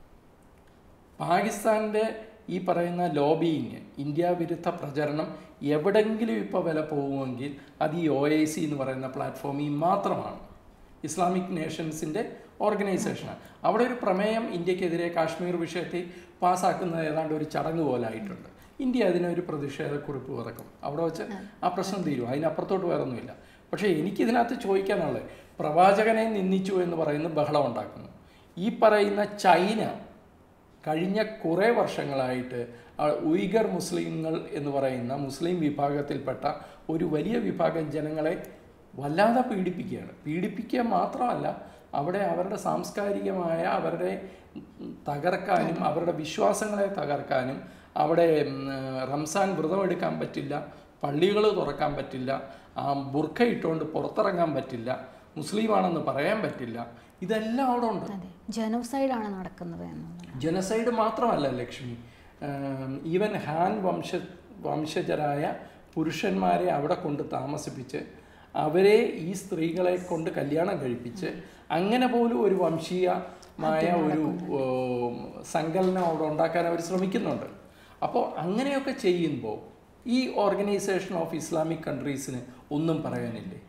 Speaker 2: പാകിസ്ഥാൻ്റെ ഈ പറയുന്ന ലോബിയിങ് ഇന്ത്യ വിരുദ്ധ പ്രചരണം എവിടെങ്കിലും ഇപ്പോൾ വില പോകുമെങ്കിൽ അത് ഈ ഒ ഐ സി എന്ന് പറയുന്ന പ്ലാറ്റ്ഫോമിൽ മാത്രമാണ് ഇസ്ലാമിക് നേഷൻസിൻ്റെ ഓർഗനൈസേഷനാണ് അവിടെ ഒരു പ്രമേയം ഇന്ത്യക്കെതിരെ കാശ്മീർ വിഷയത്തിൽ പാസ്സാക്കുന്നത് ഏതാണ്ട് ഒരു ചടങ്ങ് പോലെ ആയിട്ടുണ്ട് ഇന്ത്യ അതിനൊരു പ്രതിഷേധക്കുറിപ്പ് ഇറക്കും അവിടെ വെച്ച് ആ പ്രശ്നം തീരും അതിനപ്പുറത്തോട്ട് വേറൊന്നുമില്ല പക്ഷേ എനിക്കിതിനകത്ത് ചോദിക്കാനുള്ളത് പ്രവാചകനെ നിന്ദിച്ചു എന്ന് പറയുന്ന ബഹളം ഉണ്ടാക്കുന്നു ഈ പറയുന്ന ചൈന കഴിഞ്ഞ കുറേ വർഷങ്ങളായിട്ട് ആ ഉയ്ഗർ മുസ്ലിങ്ങൾ എന്ന് പറയുന്ന മുസ്ലിം വിഭാഗത്തിൽപ്പെട്ട ഒരു വലിയ വിഭാഗം ജനങ്ങളെ വല്ലാതെ പീഡിപ്പിക്കുകയാണ് പീഡിപ്പിക്കുക മാത്രമല്ല അവിടെ അവരുടെ സാംസ്കാരികമായ അവരുടെ തകർക്കാനും അവരുടെ വിശ്വാസങ്ങളെ തകർക്കാനും അവിടെ ഉം, റംസാൻ വ്രതം എടുക്കാൻ പറ്റില്ല പള്ളികൾ തുറക്കാൻ പറ്റില്ല ആ ബുർഖ ഇട്ടുകൊണ്ട് പുറത്തിറങ്ങാൻ പറ്റില്ല മുസ്ലിമാണെന്ന് പറയാൻ പറ്റില്ല ഇതെല്ലാം അവിടെ ഉണ്ട്
Speaker 1: അതെ ജനോസൈഡാണ് നടക്കുന്നത് എന്നുള്ളത്
Speaker 2: ജനസൈഡ് മാത്രമല്ല ലക്ഷ്മി ആം, ഈവൻ ഹാൻ വംശ വംശജരായ പുരുഷന്മാരെ അവിടെ കൊണ്ട് താമസിപ്പിച്ച് അവരെ ഈ സ്ത്രീകളെ കൊണ്ട് കല്യാണം കഴിപ്പിച്ച് അങ്ങനെ പോലും ഒരു വംശീയമായ ഒരു ഉം, സങ്കലനം അവിടെ ഉണ്ടാക്കാൻ അവർ ശ്രമിക്കുന്നുണ്ട് അപ്പോൾ അങ്ങനെയൊക്കെ ചെയ്യുമ്പോൾ ഈ ഓർഗനൈസേഷൻ ഓഫ് ഇസ്ലാമിക് കൺട്രീസിന് ഒന്നും പറയാനില്ലേ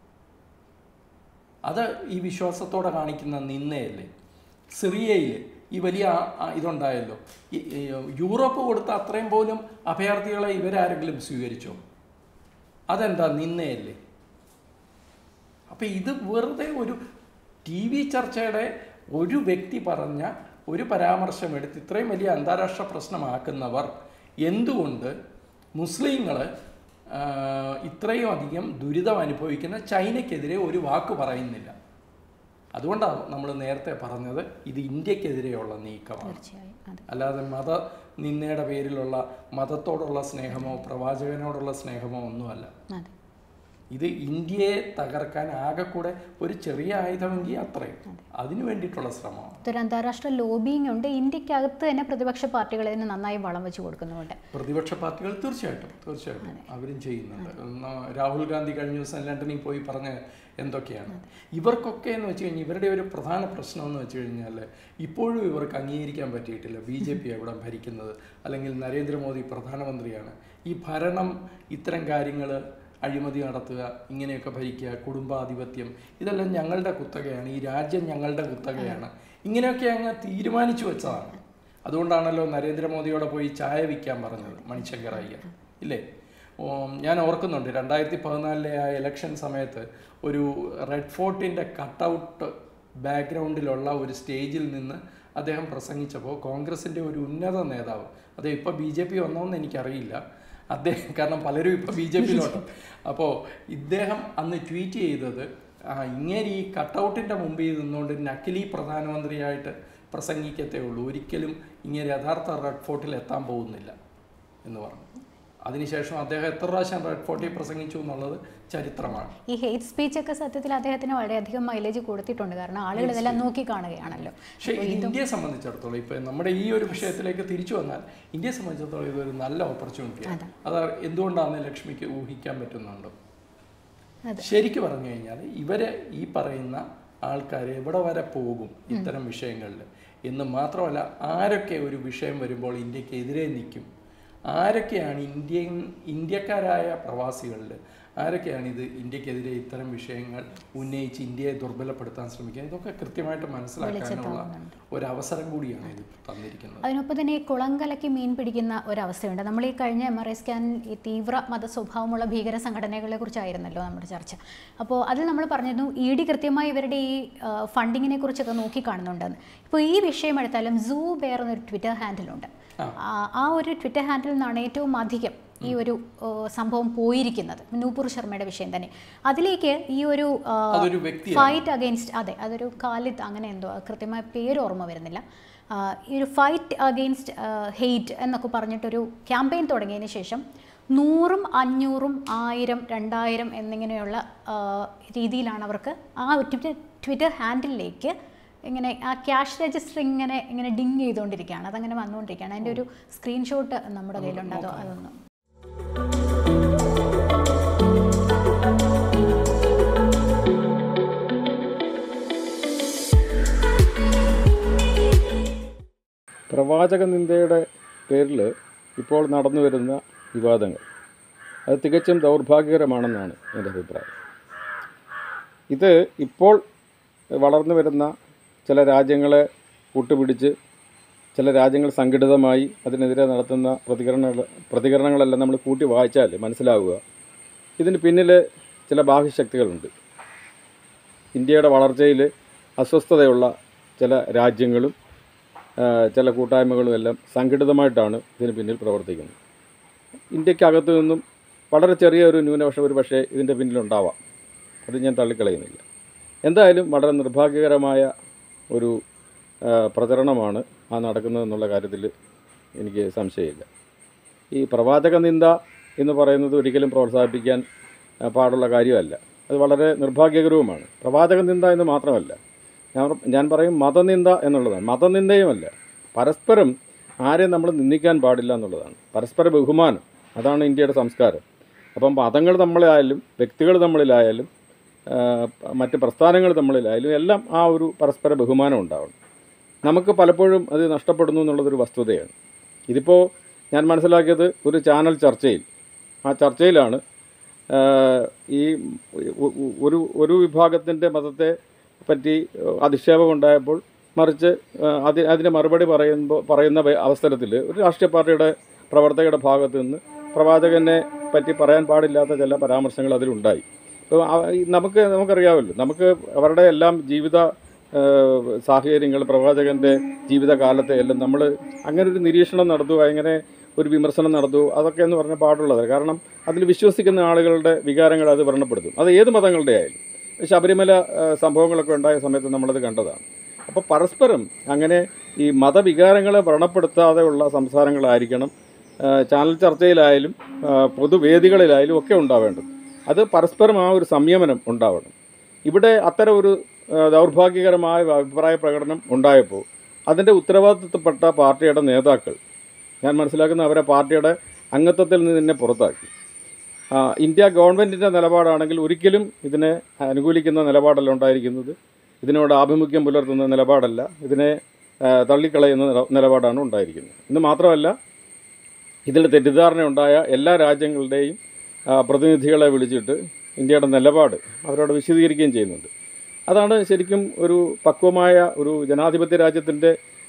Speaker 2: അത് ഈ വിശ്വാസത്തോടെ കാണിക്കുന്ന നിന്നയല്ലേ സിറിയയിൽ ഈ വലിയ ആ- ആ ഇതുണ്ടായല്ലോ ഈ ഈ യൂറോപ്പ് കൊടുത്ത അത്രയും പോലും അഭയാർത്ഥികളെ ഇവരാരെങ്കിലും സ്വീകരിച്ചോ അതെന്താ നിന്നയല്ലേ അപ്പം ഇത് വെറുതെ ഒരു ടി വി ചർച്ചയുടെ ഒരു വ്യക്തി പറഞ്ഞ ഒരു പരാമർശം എടുത്ത് ഇത്രയും വലിയ അന്താരാഷ്ട്ര പ്രശ്നമാക്കുന്നവർ എന്തുകൊണ്ട് മുസ്ലിങ്ങൾ ഇത്രയും അധികം ദുരിതം അനുഭവിക്കുന്ന ചൈനയ്ക്കെതിരെ ഒരു വാക്ക് പറയുന്നില്ല അതുകൊണ്ടാണ് നമ്മൾ നേരത്തെ പറഞ്ഞത് ഇത് ഇന്ത്യക്കെതിരെയുള്ള നീക്കമാണ്
Speaker 1: തീർച്ചയായും അതെ
Speaker 2: അല്ലാതെ മത നിന്നയുടെ പേരിലുള്ള മതത്തോടുള്ള സ്നേഹമോ പ്രവാചകനോടുള്ള സ്നേഹമോ ഒന്നുമല്ല
Speaker 1: അതെ
Speaker 2: ഇത് ഇന്ത്യയെ തകർക്കാൻ ആകെ കൂടെ ഒരു ചെറിയ ആയുധമെങ്കിൽ അത്രയും അതിനു വേണ്ടിയിട്ടുള്ള ശ്രമമാണ്
Speaker 1: ഇതൊരു അന്താരാഷ്ട്ര ലോബിയിങ് ഉണ്ട് ഇന്ത്യക്കകത്ത് തന്നെ പ്രതിപക്ഷ പാർട്ടികൾ ഇതിന് നന്നായി വളം വെച്ച് കൊടുക്കുന്നുണ്ട്
Speaker 2: പ്രതിപക്ഷ പാർട്ടികൾ തീർച്ചയായിട്ടും തീർച്ചയായിട്ടും അവരും ചെയ്യുന്നുണ്ട് ഒന്ന് രാഹുൽ ഗാന്ധി കഴിഞ്ഞ ദിവസം ലണ്ടനിൽ പോയി പറഞ്ഞ എന്തൊക്കെയാണ് ഇവർക്കൊക്കെ എന്ന് വെച്ച് കഴിഞ്ഞാൽ ഇവരുടെ ഒരു പ്രധാന പ്രശ്നം എന്ന് വെച്ച് കഴിഞ്ഞാൽ ഇപ്പോഴും ഇവർക്ക് അംഗീകരിക്കാൻ പറ്റിയിട്ടില്ല ബി ജെ പി അവിടെ ഭരിക്കുന്നത് അല്ലെങ്കിൽ നരേന്ദ്രമോദി പ്രധാനമന്ത്രിയാണ് ഈ ഭരണം ഇത്തരം കാര്യങ്ങൾ അഴിമതി നടത്തുക ഇങ്ങനെയൊക്കെ ഭരിക്കുക കുടുംബാധിപത്യം ഇതെല്ലാം ഞങ്ങളുടെ കുത്തകയാണ് ഈ രാജ്യം ഞങ്ങളുടെ കുത്തകയാണ് ഇങ്ങനെയൊക്കെ അങ്ങ് തീരുമാനിച്ചു വെച്ചതാണ് അതുകൊണ്ടാണല്ലോ നരേന്ദ്രമോദിയോടെ പോയി ചായ വിൽക്കാൻ പറഞ്ഞത് മണിശങ്കർ അയ്യർ ഇല്ലേ ഉം, ഞാൻ ഓർക്കുന്നുണ്ട് രണ്ടായിരത്തി പതിനാലിലെ ആ ഇലക്ഷൻ സമയത്ത് ഒരു റെഡ് ഫോർട്ടിൻ്റെ കട്ടൗട്ട് ബാക്ക്ഗ്രൗണ്ടിലുള്ള ഒരു സ്റ്റേജിൽ നിന്ന് അദ്ദേഹം പ്രസംഗിച്ചപ്പോൾ കോൺഗ്രസിൻ്റെ ഒരു ഉന്നത നേതാവ് അത് ഇപ്പോൾ ബി ജെ പി വന്നോന്ന് എനിക്കറിയില്ല അദ്ദേഹം കാരണം പലരും ഇപ്പോൾ ബി ജെ പിയിലോട്ട് അപ്പോൾ ഇദ്ദേഹം അന്ന് ട്വീറ്റ് ചെയ്തത് ആ, ഇങ്ങേര് ഈ കട്ടൗട്ടിൻ്റെ മുമ്പിൽ നിന്നുകൊണ്ട് നക്കിലി പ്രധാനമന്ത്രിയായിട്ട് പ്രസംഗിക്കത്തേ ഉള്ളൂ ഒരിക്കലും ഇങ്ങനെ യഥാർത്ഥ റെഡ് ഫോർട്ടിൽ എത്താൻ പോകുന്നില്ല എന്ന് പറഞ്ഞു അതിനുശേഷം അദ്ദേഹം എത്ര പ്രാവശ്യം റെഡ് ഫോർട്ടിൽ പ്രസംഗിച്ചു എന്നുള്ളത് ചരിത്രമാണ്
Speaker 1: ഈ ഹെയ്റ്റ് സ്പീച്ച് ഒക്കെ സത്യത്തിൽ അദ്ദേഹത്തിന് വളരെയധികം മൈലേജ് കൊടുത്തിട്ടുണ്ട് കാരണം ആളുകൾ ഇതെല്ലാം നോക്കി കാണുകയാണല്ലോ
Speaker 2: പക്ഷേ ഇത് ഇന്ത്യയെ സംബന്ധിച്ചിടത്തോളം ഇപ്പം നമ്മുടെ ഈ ഒരു വിഷയത്തിലേക്ക് തിരിച്ചു വന്നാൽ ഇന്ത്യയെ സംബന്ധിച്ചിടത്തോളം ഇതൊരു നല്ല ഓപ്പർച്യൂണിറ്റിയാണ് അത് എന്തുകൊണ്ടാണെന്ന് ലക്ഷ്മിക്ക് ഊഹിക്കാൻ പറ്റുന്നുണ്ട്
Speaker 1: അതെ.
Speaker 2: ശരിക്ക് പറഞ്ഞു കഴിഞ്ഞാൽ ഇവരെ ഈ പറയുന്ന ആൾക്കാർ എവിടെ വരെ പോകും ഇത്തരം വിഷയങ്ങളിൽ എന്ന് മാത്രമല്ല ആരൊക്കെ ഒരു വിഷയം വരുമ്പോൾ ഇന്ത്യക്കെതിരെ നിൽക്കും ആരൊക്കെയാണ് ഇന്ത്യൻ ഇന്ത്യക്കാരായ പ്രവാസികളിൽ ആരൊക്കെയാണ് ഇത് ഇന്ത്യക്കെതിരെ ഇത്തരം വിഷയങ്ങൾ ഉന്നയിച്ച് ഇന്ത്യയെ ദുർബലപ്പെടുത്താൻ ശ്രമിക്കുക ഇതൊക്കെ കൃത്യമായിട്ട് മനസ്സിലാക്കാനുള്ള ഒരു അവസരം കൂടിയാണ് ഇത് തന്നിരിക്കുന്നത്
Speaker 1: അതിനൊപ്പം തന്നെ ഈ കുളങ്കലയ്ക്ക് മീൻ പിടിക്കുന്ന ഒരവസ്ഥയുണ്ട് നമ്മൾ ഈ കഴിഞ്ഞ എം ആർ ഐ സ്കാൻ ഈ തീവ്ര മത സ്വഭാവമുള്ള ഭീകര സംഘടനകളെ കുറിച്ചായിരുന്നല്ലോ നമ്മുടെ ചർച്ച അപ്പോൾ അതിൽ നമ്മൾ പറഞ്ഞിരുന്നു ഇ ഡി കൃത്യമായി ഇവരുടെ ഈ ഫണ്ടിങ്ങിനെ കുറിച്ചൊക്കെ നോക്കിക്കാണുന്നുണ്ടെന്ന് ഇപ്പോൾ ഈ വിഷയം എടുത്താലും സൂ ബെയർ എന്നൊരു ട്വിറ്റർ ഹാൻഡിലുണ്ട് ആ- ആ ഒരു ട്വിറ്റർ ഹാൻഡിൽ നിന്നാണ് ഏറ്റവും അധികം ഈ ഒരു ആ, സംഭവം പോയിരിക്കുന്നത് നൂപുർ ശർമ്മയുടെ വിഷയം തന്നെ അതിലേക്ക് ഈ ഒരു ആ,
Speaker 2: അതൊരു വ്യക്തിയാണ്
Speaker 1: ഫൈറ്റ് അഗെയിൻസ്റ്റ് അതെ അതൊരു കാലിദ് അങ്ങനെ എന്തോ അത് കൃത്യമായ പേര് ഓർമ്മ വരുന്നില്ല ആ, ഈ ഒരു ഫൈറ്റ് അഗെയിൻസ്റ്റ് ഹെയ്റ്റ് എന്നൊക്കെ പറഞ്ഞിട്ടൊരു ക്യാമ്പയിൻ തുടങ്ങിയതിന് ശേഷം നൂറും അഞ്ഞൂറും ആയിരം രണ്ടായിരം എന്നിങ്ങനെയുള്ള ആ, രീതിയിലാണ് അവർക്ക് ആ ഒരു ട്വിറ്റർ ട്വിറ്റർ ഹാൻഡിലേക്ക് ഇങ്ങനെ ആ ക്യാഷ് രജിസ്റ്റർ ഇങ്ങനെ ഇങ്ങനെ ഡിങ് ചെയ്തുകൊണ്ടിരിക്കുകയാണ് അതങ്ങനെ വന്നുകൊണ്ടിരിക്കുകയാണ് അതിൻ്റെ ഒരു സ്ക്രീൻഷോട്ട് നമ്മുടെ കയ്യിലുണ്ട് അതോ അതൊന്ന്
Speaker 4: പ്രവാചക നിന്ദയുടെ പേരിൽ ഇപ്പോൾ നടന്നു വരുന്ന വിവാദങ്ങൾ അത് തികച്ചും ദൗർഭാഗ്യകരമാണെന്നാണ് എൻ്റെ അഭിപ്രായം ഇത് ഇപ്പോൾ വളർന്നു വരുന്ന ചില രാജ്യങ്ങളെ കൂട്ടുപിടിച്ച് ചില രാജ്യങ്ങൾ സംഘടിതമായി അതിനെതിരെ നടത്തുന്ന പ്രതികരണങ്ങൾ പ്രതികരണങ്ങളെല്ലാം നമ്മൾ കൂട്ടി വായിച്ചാൽ മനസ്സിലാവുക ഇതിന് പിന്നിൽ ചില ബാഹ്യശക്തികളുണ്ട് ഇന്ത്യയുടെ വളർച്ചയിൽ അസ്വസ്ഥതയുള്ള ചില രാജ്യങ്ങളും ആ, ചില കൂട്ടായ്മകളും എല്ലാം സംഘടിതമായിട്ടാണ് ഇതിന് പിന്നിൽ പ്രവർത്തിക്കുന്നത് ഇന്ത്യക്കകത്തു നിന്നും വളരെ ചെറിയ ഒരു ന്യൂനപക്ഷം ഒരു പക്ഷേ ഇതിൻ്റെ പിന്നിലുണ്ടാവാം അത് ഞാൻ തള്ളിക്കളയുന്നില്ല എന്തായാലും വളരെ നിർഭാഗ്യകരമായ ഒരു ആ, പ്രചരണമാണ് ആ നടക്കുന്നതെന്നുള്ള കാര്യത്തിൽ എനിക്ക് സംശയമില്ല ഈ പ്രവാചക നിന്ദ എന്ന് പറയുന്നത് ഒരിക്കലും പ്രോത്സാഹിപ്പിക്കാൻ ആ, പാടുള്ള കാര്യമല്ല അത് വളരെ നിർഭാഗ്യകരവുമാണ് പ്രവാചക നിന്ദ എന്ന് മാത്രമല്ല ഞാൻ ഞാൻ പറയും മതനിന്ദ എന്നുള്ളതാണ് മതനിന്ദയുമല്ല പരസ്പരം ആരെയും നമ്മൾ നിന്ദിക്കാൻ പാടില്ല എന്നുള്ളതാണ് പരസ്പര ബഹുമാനം അതാണ് ഇന്ത്യയുടെ സംസ്കാരം അപ്പം മതങ്ങൾ തമ്മിലായാലും വ്യക്തികൾ തമ്മിലായാലും ആ, മറ്റ് പ്രസ്ഥാനങ്ങൾ തമ്മിലായാലും എല്ലാം ആ ഒരു പരസ്പര ബഹുമാനം ഉണ്ടാവണം നമുക്ക് പലപ്പോഴും അത് നഷ്ടപ്പെടുന്നു എന്നുള്ളതൊരു വസ്തുതയാണ് ഇതിപ്പോൾ ഞാൻ മനസ്സിലാക്കിയത് ഒരു ചാനൽ ചർച്ചയിൽ ആ ചർച്ചയിലാണ് ആ, ഈ ഒ- ഒ- ഒരു ഒരു വിഭാഗത്തിൻ്റെ മതത്തെ പറ്റി അധിക്ഷേപം ഉണ്ടായപ്പോൾ മറിച്ച് ആ, അതി അതിന് മറുപടി പറയുമ്പോൾ പറയുന്ന വേ- അവസരത്തിൽ ഒരു രാഷ്ട്രീയ പാർട്ടിയുടെ പ്രവർത്തകരുടെ ഭാഗത്ത് നിന്ന് പ്രവാചകനെ പറ്റി പറയാൻ പാടില്ലാത്ത ചില പരാമർശങ്ങൾ അതിലുണ്ടായി അപ്പോൾ ആ- ഈ നമുക്ക് നമുക്കറിയാമല്ലോ നമുക്ക് അവരുടെ എല്ലാം ജീവിത ഏഹ്, സാഹചര്യങ്ങൾ പ്രവാചകൻ്റെ ജീവിതകാലത്തെ എല്ലാം നമ്മൾ അങ്ങനെ ഒരു നിരീക്ഷണം നടത്തുക അങ്ങനെ ഒരു വിമർശനം നടത്തുക അതൊക്കെ എന്ന് പറഞ്ഞാൽ പാടുള്ളത് കാരണം അതിൽ വിശ്വസിക്കുന്ന ആളുകളുടെ വികാരങ്ങൾ അത് വ്രണപ്പെടുത്തും അത് ഏത് മതങ്ങളുടെ ആയാലും ശബരിമല ഏഹ്, സംഭവങ്ങളൊക്കെ ഉണ്ടായ സമയത്ത് നമ്മളത് കണ്ടതാണ് അപ്പോൾ പരസ്പരം അങ്ങനെ ഈ മതവികാരങ്ങളെ വ്രണപ്പെടുത്താതെ ഉള്ള സംസാരങ്ങളായിരിക്കണം ഏഹ്, ചാനൽ ചർച്ചയിലായാലും ഏഹ്, പൊതുവേദികളിലായാലും ഒക്കെ ഉണ്ടാവേണ്ടത് അത് പരസ്പരം ആ ഒരു സംയമനം ഉണ്ടാവണം ഇവിടെ അത്തരം ഒരു ഏഹ്, ദൗർഭാഗ്യകരമായ അഭിപ്രായ പ്രകടനം ഉണ്ടായപ്പോൾ അതിൻ്റെ ഉത്തരവാദിത്തപ്പെട്ട പാർട്ടിയുടെ നേതാക്കൾ ഞാൻ മനസ്സിലാക്കുന്ന അവരെ പാർട്ടിയുടെ അംഗത്വത്തിൽ നിന്ന് തന്നെ പുറത്താക്കി ആ, ഇന്ത്യ ഗവൺമെൻറ്റിൻ്റെ നിലപാടാണെങ്കിൽ ഒരിക്കലും ഇതിനെ അനുകൂലിക്കുന്ന നിലപാടല്ല ഉണ്ടായിരിക്കുന്നത് ഇതിനോട് ആഭിമുഖ്യം പുലർത്തുന്ന നിലപാടല്ല ഇതിനെ ആ, തള്ളിക്കളയുന്ന നില- നിലപാടാണ് ഉണ്ടായിരിക്കുന്നത് ഇന്ന് മാത്രമല്ല ഇതിൽ തെറ്റിദ്ധാരണ ഉണ്ടായ എല്ലാ രാജ്യങ്ങളുടെയും ആ, പ്രതിനിധികളെ വിളിച്ചിട്ട് ഇന്ത്യയുടെ നിലപാട് അവരോട് വിശദീകരിക്കുകയും ചെയ്യുന്നുണ്ട് അതാണ് ശരിക്കും ഒരു പക്വമായ ഒരു ജനാധിപത്യ രാജ്യത്തിൻ്റെ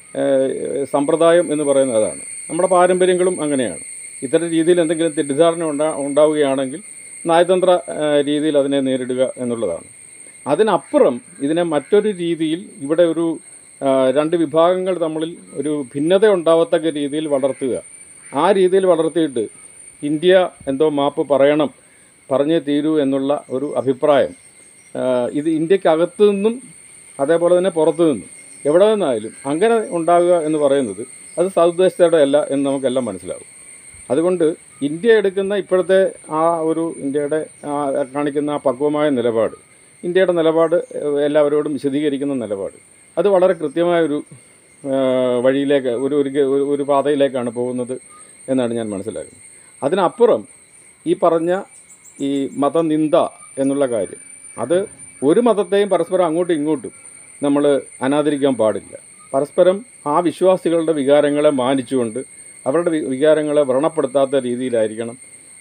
Speaker 4: സമ്പ്രദായം എന്ന് പറയുന്നത് അതാണ് നമ്മുടെ പാരമ്പര്യങ്ങളും അങ്ങനെയാണ് ഇത്തരം രീതിയിൽ എന്തെങ്കിലും തെറ്റിദ്ധാരണ ഉണ്ടാ ഉണ്ടാവുകയാണെങ്കിൽ നയതന്ത്ര ആ, രീതിയിൽ അതിനെ നേരിടുക എന്നുള്ളതാണ് അതിനപ്പുറം ഇതിനെ മറ്റൊരു രീതിയിൽ ഇവിടെ ഒരു ആ, രണ്ട് വിഭാഗങ്ങൾ തമ്മിൽ ഒരു ഭിന്നത ഉണ്ടാവത്തക്ക രീതിയിൽ വളർത്തുക ആ രീതിയിൽ വളർത്തിയിട്ട് ഇന്ത്യ എന്തോ മാപ്പ് പറയണം പറഞ്ഞേ തീരൂ എന്നുള്ള ഒരു അഭിപ്രായം ആ, ഇത് ഇന്ത്യക്കകത്തു നിന്നും അതേപോലെ തന്നെ പുറത്തു നിന്നും എവിടെ നിന്നായാലും അങ്ങനെ ഉണ്ടാകുക എന്ന് പറയുന്നത് അത് സതുദ്ദേശത്തോടെ അല്ല എന്ന് നമുക്കെല്ലാം മനസ്സിലാവും അതുകൊണ്ട് ഇന്ത്യ എടുക്കുന്ന ഇപ്പോഴത്തെ ആ ഒരു ഇന്ത്യയുടെ ആ കാണിക്കുന്ന ആ പക്വമായ നിലപാട് ഇന്ത്യയുടെ നിലപാട് ഏഹ്, എല്ലാവരോടും വിശദീകരിക്കുന്ന നിലപാട് അത് വളരെ കൃത്യമായൊരു ആ, വഴിയിലേക്ക് ഒരു ഒരു ഒരു- ഒരു പാതയിലേക്കാണ് പോകുന്നത് എന്നാണ് ഞാൻ മനസ്സിലാക്കുന്നത് അതിനപ്പുറം ഈ പറഞ്ഞ ഈ മതനിന്ദ എന്നുള്ള കാര്യം അത് ഒരു മതത്തെയും പരസ്പരം അങ്ങോട്ടും ഇങ്ങോട്ടും നമ്മൾ അനാദരിക്കാൻ പാടില്ല പരസ്പരം ആ വിശ്വാസികളുടെ വികാരങ്ങളെ മാനിച്ചുകൊണ്ട് അവരുടെ വി- വികാരങ്ങളെ വ്രണപ്പെടുത്താത്ത രീതിയിലായിരിക്കണം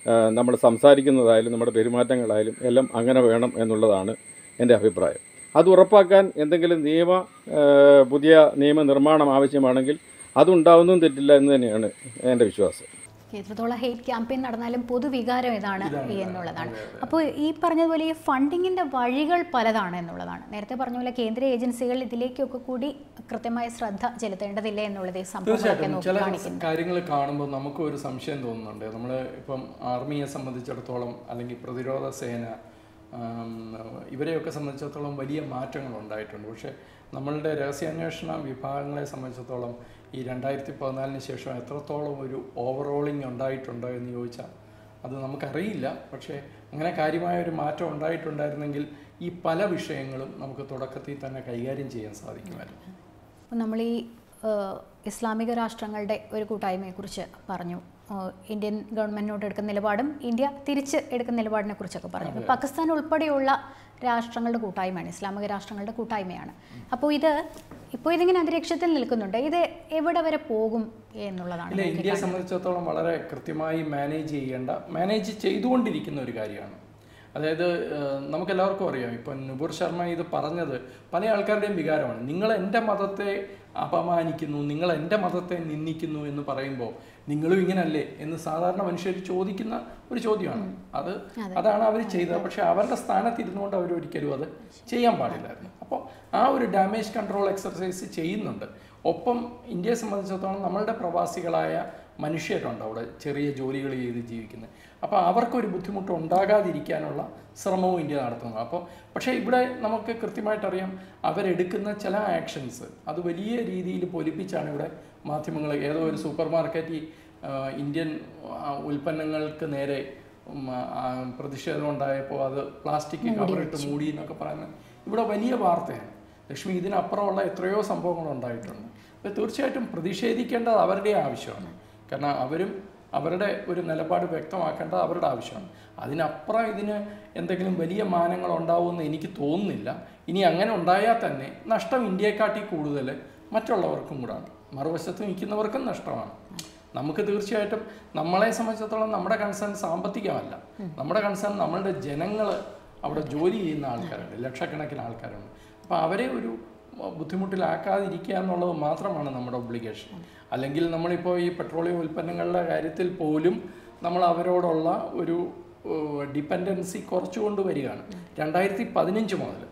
Speaker 4: നമ്മൾ സംസാരിക്കുന്നതായാലും നമ്മുടെ പെരുമാറ്റങ്ങളായാലും എല്ലാം അങ്ങനെ വേണം എന്നുള്ളതാണ് എൻ്റെ അഭിപ്രായം അത് ഉറപ്പാക്കാൻ എന്തെങ്കിലും നിയമ ആ, പുതിയ നിയമനിർമ്മാണം ആവശ്യമാണെങ്കിൽ അതുണ്ടാവുന്നതും തെറ്റില്ല എന്ന് തന്നെയാണ് എൻ്റെ വിശ്വാസം
Speaker 1: എത്രത്തോളം ഹെയ്റ്റ് ക്യാമ്പയിൻ നടന്നാലും പൊതുവികാരം ഇതാണ് ഈ എന്നുള്ളതാണ് അപ്പോൾ ഈ പറഞ്ഞതുപോലെ ഈ ഫണ്ടിങ്ങിന്റെ വഴികൾ പലതാണ് എന്നുള്ളതാണ് നേരത്തെ പറഞ്ഞ പോലെ കേന്ദ്ര ഏജൻസികൾ ഇതിലേക്കൊക്കെ കൂടി കൃത്യമായ ശ്രദ്ധ ചെലുത്തേണ്ടതില്ല എന്നുള്ളത് ഈ സംഭവങ്ങളൊക്കെ
Speaker 2: തീർച്ചയായിട്ടും
Speaker 1: നോക്കി
Speaker 2: ചില
Speaker 1: കാണിക്കുന്നു
Speaker 2: കാര്യങ്ങൾ കാണുമ്പോൾ നമുക്ക് ഒരു സംശയം തോന്നുന്നുണ്ട് നമ്മൾ ഇപ്പം ആർമിയെ സംബന്ധിച്ചിടത്തോളം അല്ലെങ്കിൽ പ്രതിരോധ സേന ആം, ഇവരെയൊക്കെ സംബന്ധിച്ചിടത്തോളം വലിയ മാറ്റങ്ങൾ ഉണ്ടായിട്ടുണ്ട് പക്ഷേ നമ്മളുടെ രഹസ്യാന്വേഷണ വിഭാഗങ്ങളെ സംബന്ധിച്ചിടത്തോളം ഈ രണ്ടായിരത്തി പതിനാലിന് ശേഷം എത്രത്തോളം ഒരു ഓവറോളിംഗ് ഉണ്ടായിട്ടുണ്ടോ എന്ന് ചോദിച്ചാൽ അത് നമുക്കറിയില്ല പക്ഷേ അങ്ങനെ കാര്യമായ ഒരു മാറ്റം ഉണ്ടായിട്ടുണ്ടായിരുന്നെങ്കിൽ ഈ പല വിഷയങ്ങളും നമുക്ക് തുടക്കത്തിൽ തന്നെ കൈകാര്യം ചെയ്യാൻ സാധിക്കുമായിരുന്നു
Speaker 1: അപ്പോൾ നമ്മൾ ഈ ഏഹ്, ഇസ്ലാമിക രാഷ്ട്രങ്ങളുടെ ഒരു കൂട്ടായ്മയെക്കുറിച്ച് പറഞ്ഞു ഏഹ്, ഇന്ത്യൻ ഗവൺമെൻറ്റിനോട് എടുക്കുന്ന നിലപാടും ഇന്ത്യ തിരിച്ച് എടുക്കുന്ന നിലപാടിനെ കുറിച്ചൊക്കെ പറഞ്ഞു ഇപ്പോൾ പാകിസ്ഥാൻ ഉൾപ്പെടെയുള്ള രാഷ്ട്രങ്ങളുടെ കൂട്ടായ്മയാണ് ഇസ്ലാമിക രാഷ്ട്രങ്ങളുടെ കൂട്ടായ്മയാണ് അപ്പോൾ ഇത് ഇപ്പോൾ ഇതിങ്ങനെ അന്തരീക്ഷത്തിൽ നിൽക്കുന്നുണ്ട് ഇത് എവിടെ വരെ പോകും എന്നുള്ളതാണ്
Speaker 2: ഇല്ല ഇന്ത്യയെ സംബന്ധിച്ചിടത്തോളം വളരെ കൃത്യമായി മാനേജ് ചെയ്യേണ്ട മാനേജ് ചെയ്തുകൊണ്ടിരിക്കുന്ന ഒരു കാര്യമാണ് അതായത് ഏഹ്, നമുക്കെല്ലാവർക്കും അറിയാം ഇപ്പം നുപുർ ശർമ്മ ഇത് പറഞ്ഞത് പല ആൾക്കാരുടെയും വികാരമാണ് നിങ്ങൾ എൻ്റെ മതത്തെ അപമാനിക്കുന്നു നിങ്ങൾ എൻ്റെ മതത്തെ നിന്ദിക്കുന്നു എന്ന് പറയുമ്പോൾ നിങ്ങളും ഇങ്ങനല്ലേ എന്ന് സാധാരണ മനുഷ്യർ ചോദിക്കുന്ന ഒരു ചോദ്യമാണ് അത് അതാണ് അവർ ചെയ്തത് പക്ഷേ അവരുടെ സ്ഥാനത്ത് ഇരുന്നുകൊണ്ട് അവർ ഒരിക്കലും അത് ചെയ്യാൻ പാടില്ലായിരുന്നു അപ്പോൾ ആ ഒരു ഡാമേജ് കൺട്രോൾ എക്സർസൈസ് ചെയ്യുന്നുണ്ട് ഒപ്പം ഇന്ത്യയെ സംബന്ധിച്ചിടത്തോളം നമ്മളുടെ പ്രവാസികളായ മനുഷ്യരുണ്ട് അവിടെ ചെറിയ ജോലികൾ ചെയ്ത് ജീവിക്കുന്നത് അപ്പോൾ അവർക്കൊരു ബുദ്ധിമുട്ട് ഉണ്ടാകാതിരിക്കാനുള്ള ശ്രമവും ഇന്ത്യ നടത്തുന്നു അപ്പോൾ പക്ഷേ ഇവിടെ നമുക്ക് കൃത്യമായിട്ടറിയാം അവരെടുക്കുന്ന ചില ആക്ഷൻസ് അത് വലിയ രീതിയിൽ പൊലിപ്പിച്ചാണ് ഇവിടെ മാധ്യമങ്ങൾ ഏതോ ഒരു സൂപ്പർ മാർക്കറ്റിൽ ഇന്ത്യൻ ആ, ഉൽപ്പന്നങ്ങൾക്ക് നേരെ ഉം, ആ, പ്രതിഷേധം ഉണ്ടായപ്പോൾ അത് പ്ലാസ്റ്റിക് കവറിട്ട് മൂടി എന്നൊക്കെ പറയുന്നത് ഇവിടെ വലിയ വാർത്തയാണ് ലക്ഷ്മി ഇതിനപ്പുറമുള്ള എത്രയോ സംഭവങ്ങൾ ഉണ്ടായിട്ടുണ്ട് അപ്പോൾ തീർച്ചയായിട്ടും പ്രതിഷേധിക്കേണ്ടത് അവരുടെ ആവശ്യമാണ് കാരണം അവരും അവരുടെ ഒരു നിലപാട് വ്യക്തമാക്കേണ്ടത് അവരുടെ ആവശ്യമാണ് അതിനപ്പുറം ഇതിന് എന്തെങ്കിലും വലിയ മാനങ്ങൾ ഉണ്ടാവുമെന്ന് എനിക്ക് തോന്നുന്നില്ല ഇനി അങ്ങനെ ഉണ്ടായാൽ തന്നെ നഷ്ടം ഇന്ത്യയെക്കാട്ടി കൂടുതൽ മറ്റുള്ളവർക്കും കൂടാണ് മറുവശത്ത് നിൽക്കുന്നവർക്കും നഷ്ടമാണ് നമുക്ക് തീർച്ചയായിട്ടും നമ്മളെ സംബന്ധിച്ചിടത്തോളം നമ്മുടെ കൺസേൺ സാമ്പത്തികമല്ല നമ്മുടെ കൺസേൺ നമ്മളുടെ ജനങ്ങൾ അവിടെ ജോലി ചെയ്യുന്ന ആൾക്കാരുണ്ട് ലക്ഷക്കണക്കിന് ആൾക്കാരുണ്ട് അപ്പോൾ അവരെ ഒരു ബുദ്ധിമുട്ടിലാക്കാതിരിക്കുക എന്നുള്ളത് മാത്രമാണ് നമ്മുടെ ഒബ്ലിഗേഷൻ അല്ലെങ്കിൽ നമ്മളിപ്പോൾ ഈ പെട്രോളിയം ഉൽപ്പന്നങ്ങളുടെ കാര്യത്തിൽ പോലും നമ്മൾ അവരോടുള്ള ഒരു ഡിപ്പെൻഡൻസി കുറച്ചുകൊണ്ട് വരികയാണ് രണ്ടായിരത്തി പതിനഞ്ച് മുതൽ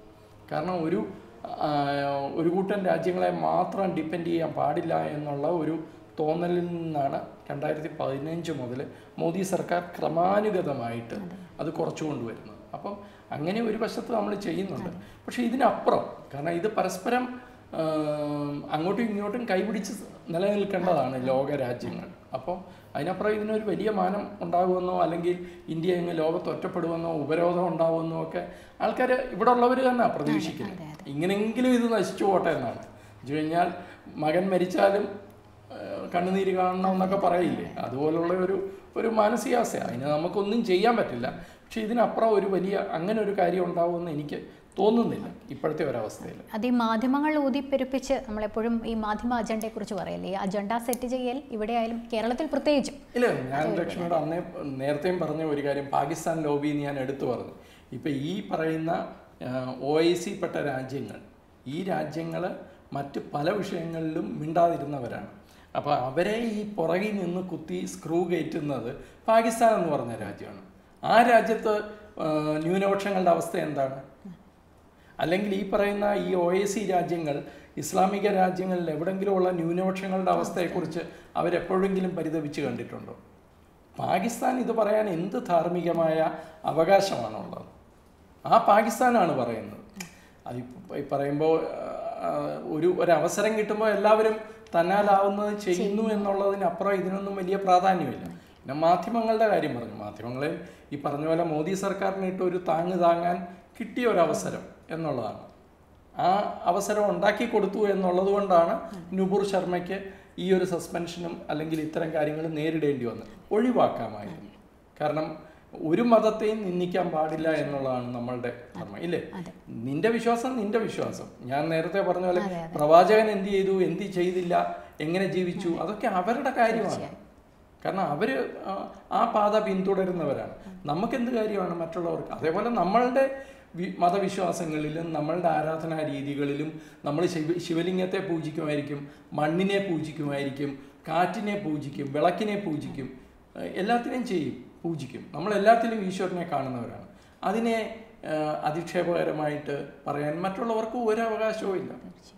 Speaker 2: കാരണം ഒരു ആ, ഒരു കൂട്ടം രാജ്യങ്ങളെ മാത്രം ഡിപ്പെൻഡ് ചെയ്യാൻ പാടില്ല എന്നുള്ള ഒരു തോന്നലിൽ നിന്നാണ് രണ്ടായിരത്തി പതിനഞ്ച് മുതൽ മോദി സർക്കാർ ക്രമാനുഗതമായിട്ട് അത് കുറച്ചു കൊണ്ടുവരുന്നത് അപ്പം അങ്ങനെ ഒരു വശത്ത് നമ്മൾ ചെയ്യുന്നുണ്ട് പക്ഷേ ഇതിനപ്പുറം കാരണം ഇത് പരസ്പരം ആ, അങ്ങോട്ടും ഇങ്ങോട്ടും കൈപിടിച്ച് നിലനിൽക്കേണ്ടതാണ് ലോക രാജ്യങ്ങൾ അപ്പം അതിനപ്പുറം ഇതിനൊരു വലിയ മാനം ഉണ്ടാകുമെന്നോ അല്ലെങ്കിൽ ഇന്ത്യ അങ്ങ് ലോകത്ത് ഒറ്റപ്പെടുമെന്നോ ഉപരോധം ഉണ്ടാകുമെന്നോ ഒക്കെ ആൾക്കാർ ഇവിടെ ഉള്ളവർ തന്നെ പ്രതീക്ഷിക്കുന്നത് ഇങ്ങനെങ്കിലും ഇത് നശിച്ചു പോട്ടെ എന്നാണ് എന്ന് കഴിഞ്ഞാൽ മകൻ മരിച്ചാലും ആ, കണ്ണുനീര് കാണണം എന്നൊക്കെ പറയില്ലേ അതുപോലുള്ള ഒരു ഒരു മാനസികാവസ്ഥയാണ് അതിന് നമുക്കൊന്നും ചെയ്യാൻ പറ്റില്ല പക്ഷേ ഇതിനപ്പുറം ഒരു വലിയ അങ്ങനെ ഒരു കാര്യം ഉണ്ടാവുമെന്ന് എനിക്ക് തോന്നുന്നില്ല ഇപ്പോഴത്തെ ഒരവസ്ഥയിൽ
Speaker 1: അത് ഈ മാധ്യമങ്ങൾ ഊതിപ്പെരുപ്പിച്ച് നമ്മളെപ്പോഴും ഈ മാധ്യമ അജണ്ടയെക്കുറിച്ച് പറയല്ലേ ഈ അജണ്ട സെറ്റ് ചെയ്യൽ ഇവിടെ ആയാലും കേരളത്തിൽ പ്രത്യേകിച്ചും
Speaker 2: ഇല്ല ഞാൻ ലക്ഷ്മിയോട് അന്നേ നേരത്തെയും പറഞ്ഞ ഒരു കാര്യം പാകിസ്ഥാൻ ലോബി എന്ന് ഞാൻ എടുത്തു പറഞ്ഞു ഇപ്പം ഈ പറയുന്ന ഒ ഐ സി പെട്ട രാജ്യങ്ങൾ ഈ രാജ്യങ്ങൾ മറ്റ് പല വിഷയങ്ങളിലും മിണ്ടാതിരുന്നവരാണ് അപ്പോൾ അവരെ ഈ പുറകിൽ നിന്ന് കുത്തി സ്ക്രൂ കയറ്റുന്നത് പാകിസ്ഥാൻ എന്ന് പറഞ്ഞ രാജ്യമാണ് ആ രാജ്യത്ത് ആ, ന്യൂനപക്ഷങ്ങളുടെ അവസ്ഥ എന്താണ് അല്ലെങ്കിൽ ഈ പറയുന്ന ഈ ഒ എ സി രാജ്യങ്ങൾ ഇസ്ലാമിക രാജ്യങ്ങളിൽ എവിടെങ്കിലുമുള്ള ന്യൂനപക്ഷങ്ങളുടെ അവസ്ഥയെക്കുറിച്ച് അവരെപ്പോഴെങ്കിലും പരിതപിച്ച് കണ്ടിട്ടുണ്ടോ പാകിസ്ഥാൻ ഇത് പറയാൻ എന്ത് ധാർമ്മികമായ അവകാശമാണുള്ളത് ആ പാകിസ്ഥാനാണ് പറയുന്നത് അത് ഈ പറയുമ്പോൾ ഒരു ഒരു അവസരം കിട്ടുമ്പോൾ എല്ലാവരും തന്നാലാവുന്നത് ചെയ്യുന്നു എന്നുള്ളതിനപ്പുറം ഇതിനൊന്നും വലിയ പ്രാധാന്യമില്ല പിന്നെ മാധ്യമങ്ങളുടെ കാര്യം പറഞ്ഞു മാധ്യമങ്ങളെ ഈ പറഞ്ഞ പോലെ മോദി സർക്കാരിന് ഇട്ട് ഒരു താങ്ങ് താങ്ങാൻ കിട്ടിയ ഒരു അവസരം എന്നുള്ളതാണ് ആ അവസരം ഉണ്ടാക്കി കൊടുത്തു എന്നുള്ളത് കൊണ്ടാണ് നുപുർ ശർമ്മയ്ക്ക് ഈ ഒരു സസ്പെൻഷനും അല്ലെങ്കിൽ ഇത്തരം കാര്യങ്ങൾ നേരിടേണ്ടി വന്നത് ഒഴിവാക്കാമായിരുന്നു കാരണം ഒരു മതത്തെയും നിന്ദിക്കാൻ പാടില്ല എന്നുള്ളതാണ് നമ്മളുടെ ധർമ്മം ഇല്ലേ നിന്റെ വിശ്വാസം നിന്റെ വിശ്വാസം ഞാൻ നേരത്തെ പറഞ്ഞ പോലെ പ്രവാചകൻ എന്ത് ചെയ്തു എന്ത് ചെയ്തില്ല എങ്ങനെ ജീവിച്ചു അതൊക്കെ അവരുടെ കാര്യമാണ് കാരണം അവർ ആ പാത പിന്തുടരുന്നവരാണ് നമുക്കെന്ത് കാര്യമാണ് മറ്റുള്ളവർക്ക് അതേപോലെ നമ്മളുടെ വി- മതവിശ്വാസങ്ങളിലും നമ്മളുടെ ആരാധനാ രീതികളിലും നമ്മൾ ശിവ ശിവലിംഗത്തെ പൂജിക്കുമായിരിക്കും മണ്ണിനെ പൂജിക്കുമായിരിക്കും കാറ്റിനെ പൂജിക്കും വിളക്കിനെ പൂജിക്കും ഏഹ് എല്ലാത്തിനെയും ചെയ്യും പൂജിക്കും നമ്മൾ എല്ലാത്തിലും ഈശ്വരനെ കാണുന്നവരാണ് അതിനെ ഏഹ് അധിക്ഷേപകരമായിട്ട് പറയാൻ മറ്റുള്ളവർക്ക് ഒരു അവകാശവും ഇല്ല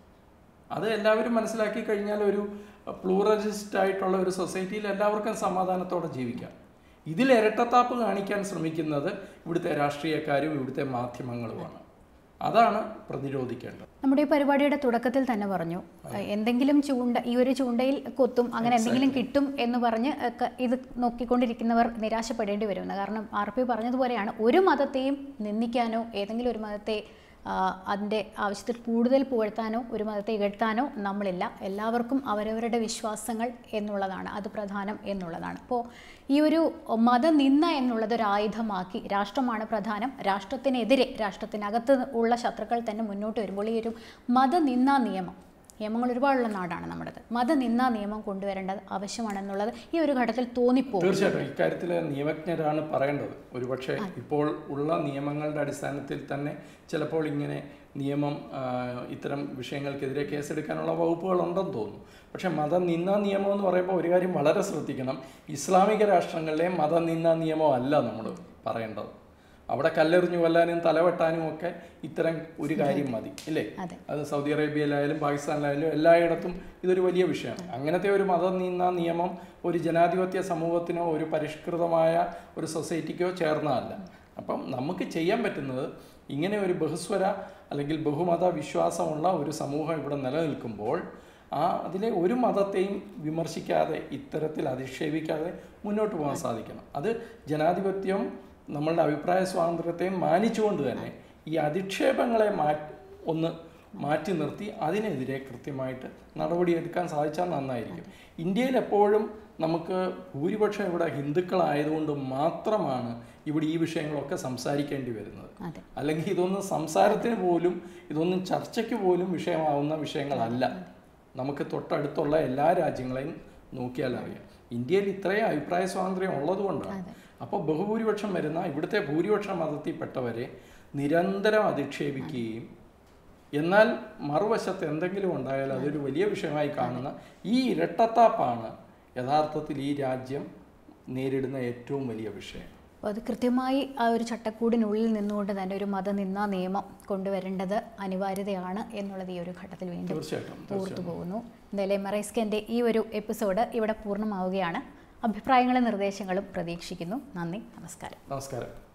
Speaker 2: അത് എല്ലാവരും മനസ്സിലാക്കി കഴിഞ്ഞാൽ ഒരു പ്ലൂറലിസ്റ്റ് ആയിട്ടുള്ള ഒരു സൊസൈറ്റിയിൽ എല്ലാവർക്കും സമാധാനത്തോടെ ജീവിക്കാം ഇതിൽ ഇരട്ടത്താപ്പ് കാണിക്കാൻ ശ്രമിക്കുന്നത് ഇവിടുത്തെ രാഷ്ട്രീയക്കാരും ഇവിടുത്തെ മാധ്യമങ്ങളുമാണ് അതാണ് പ്രതിരോധിക്കേണ്ടത്
Speaker 1: നമ്മുടെ ഈ പരിപാടിയുടെ തുടക്കത്തിൽ തന്നെ പറഞ്ഞു എന്തെങ്കിലും ചൂണ്ട ഈ ഒരു ചൂണ്ടയിൽ കൊത്തും അങ്ങനെ എന്തെങ്കിലും കിട്ടും എന്ന് പറഞ്ഞ് ഒക്കെ ഇത് നോക്കിക്കൊണ്ടിരിക്കുന്നവർ നിരാശപ്പെടേണ്ടി വരുമെന്ന് കാരണം ആർ പി പറഞ്ഞതുപോലെയാണ് ഒരു മതത്തെയും നിന്ദിക്കാനോ ഏതെങ്കിലും ഒരു മതത്തെ ആ, അതിൻ്റെ ആവശ്യത്തിൽ കൂടുതൽ പുകഴ്ത്താനോ ഒരു മതത്തെ ഇകഴ്ത്താനോ നമ്മളില്ല എല്ലാവർക്കും അവരവരുടെ വിശ്വാസങ്ങൾ എന്നുള്ളതാണ് അത് പ്രധാനം എന്നുള്ളതാണ് അപ്പോൾ ഈ ഒരു മതനിന്ദ എന്നുള്ളത് ഒരു ആയുധമാക്കി രാഷ്ട്രമാണ് പ്രധാനം രാഷ്ട്രത്തിനെതിരെ രാഷ്ട്രത്തിനകത്ത് ഉള്ള ശത്രുക്കൾ തന്നെ മുന്നോട്ട് വരുമ്പോൾ ഈ ഒരു മതനിന്ദാ നിയമം നിയമങ്ങൾ ഒരുപാടുള്ള നാടാണ് നമ്മുടേത് മതനിന്ദാ നിയമം കൊണ്ടുവരേണ്ടത് ആവശ്യമാണെന്നുള്ളത് ഈ ഒരു ഘട്ടത്തിൽ തോന്നിപ്പോകും
Speaker 2: തീർച്ചയായിട്ടും ഇക്കാര്യത്തിൽ നിയമജ്ഞരാണ് പറയേണ്ടത് ഒരുപക്ഷെ ഇപ്പോൾ ഉള്ള നിയമങ്ങളുടെ അടിസ്ഥാനത്തിൽ തന്നെ ചിലപ്പോൾ ഇങ്ങനെ നിയമം ആ, ഇത്തരം വിഷയങ്ങൾക്കെതിരെ കേസെടുക്കാനുള്ള വകുപ്പുകൾ ഉണ്ടെന്ന് തോന്നുന്നു പക്ഷേ മതനിന്ദാ നിയമം എന്ന് പറയുമ്പോൾ ഒരു കാര്യം വളരെ ശ്രദ്ധിക്കണം ഇസ്ലാമിക രാഷ്ട്രങ്ങളിലെ മതനിന്ദാ നിയമം അല്ല നമ്മൾ പറയേണ്ടത് അവിടെ കല്ലെറിഞ്ഞു കൊല്ലാനും തലവെട്ടാനും ഒക്കെ ഇത്തരം ഒരു കാര്യം മതി ഇല്ലേ
Speaker 1: അതെ.
Speaker 2: അത് സൗദി അറേബ്യയിലായാലും പാകിസ്ഥാനിലായാലും എല്ലായിടത്തും ഇതൊരു വലിയ വിഷയമാണ് അങ്ങനത്തെ ഒരു മതം നീന്ന നിയമം ഒരു ജനാധിപത്യ സമൂഹത്തിനോ ഒരു പരിഷ്കൃതമായ ഒരു സൊസൈറ്റിക്കോ ചേർന്നതല്ല അപ്പം നമുക്ക് ചെയ്യാൻ പറ്റുന്നത് ഇങ്ങനെ ഒരു ബഹുസ്വര അല്ലെങ്കിൽ ബഹുമത വിശ്വാസമുള്ള ഒരു സമൂഹം ഇവിടെ നിലനിൽക്കുമ്പോൾ ആ അതിലെ ഒരു മതത്തെയും വിമർശിക്കാതെ ഇത്തരത്തിൽ അധിക്ഷേപിക്കാതെ മുന്നോട്ട് പോകാൻ സാധിക്കണം അത് ജനാധിപത്യം നമ്മളുടെ അഭിപ്രായ സ്വാതന്ത്ര്യത്തെയും മാനിച്ചുകൊണ്ട് തന്നെ ഈ അധിക്ഷേപങ്ങളെ മാറ്റി ഒന്ന് മാറ്റി നിർത്തി അതിനെതിരെ കൃത്യമായിട്ട് നടപടിയെടുക്കാൻ സാധിച്ചാൽ നന്നായിരിക്കും ഇന്ത്യയിൽ എപ്പോഴും നമുക്ക് ഭൂരിപക്ഷം ഇവിടെ ഹിന്ദുക്കളായതുകൊണ്ട് മാത്രമാണ് ഇവിടെ ഈ വിഷയങ്ങളൊക്കെ സംസാരിക്കേണ്ടി വരുന്നത്
Speaker 1: അതെ
Speaker 2: അല്ലെങ്കിൽ ഇതൊന്നും സംസാരത്തിന് പോലും ഇതൊന്നും ചർച്ചയ്ക്ക് പോലും വിഷയമാവുന്ന വിഷയങ്ങളല്ല നമുക്ക് തൊട്ടടുത്തുള്ള എല്ലാ രാജ്യങ്ങളെയും നോക്കിയാൽ അറിയാം ഇന്ത്യയിൽ ഇത്രയും അഭിപ്രായ സ്വാതന്ത്ര്യം ഉള്ളതുകൊണ്ടാണ് അപ്പോൾ ബഹുഭൂരിപക്ഷം വരുന്ന ഇവിടുത്തെ ഭൂരിപക്ഷ മതത്തിൽപ്പെട്ടവരെ നിരന്തരം അധിക്ഷേപിക്കുകയും എന്നാൽ മറുവശത്ത് എന്തെങ്കിലും ഉണ്ടായാൽ അതൊരു വലിയ വിഷയമായി കാണുന്ന ഈ ഇരട്ടത്താപ്പാണ് യഥാർത്ഥത്തിൽ ഈ രാജ്യം നേരിടുന്ന ഏറ്റവും വലിയ വിഷയം
Speaker 1: അപ്പോൾ അത് കൃത്യമായി ആ ഒരു ചട്ടക്കൂടിനുള്ളിൽ നിന്നുകൊണ്ട് തന്നെ ഒരു മതനിന്ദാ നിയമം കൊണ്ടുവരേണ്ടത് അനിവാര്യതയാണ് എന്നുള്ളത് ഈ ഒരു ഘട്ടത്തിൽ വീണ്ടും
Speaker 2: തീർച്ചയായിട്ടും
Speaker 1: ഓർത്തു പോകുന്നു എന്തായാലും എം എറൈസ്കൻ്റെ ഈ ഒരു എപ്പിസോഡ് ഇവിടെ പൂർണ്ണമാവുകയാണ് അഭിപ്രായങ്ങളും നിർദ്ദേശങ്ങളും പ്രതീക്ഷിക്കുന്നു നന്ദി നമസ്കാരം
Speaker 2: നമസ്കാരം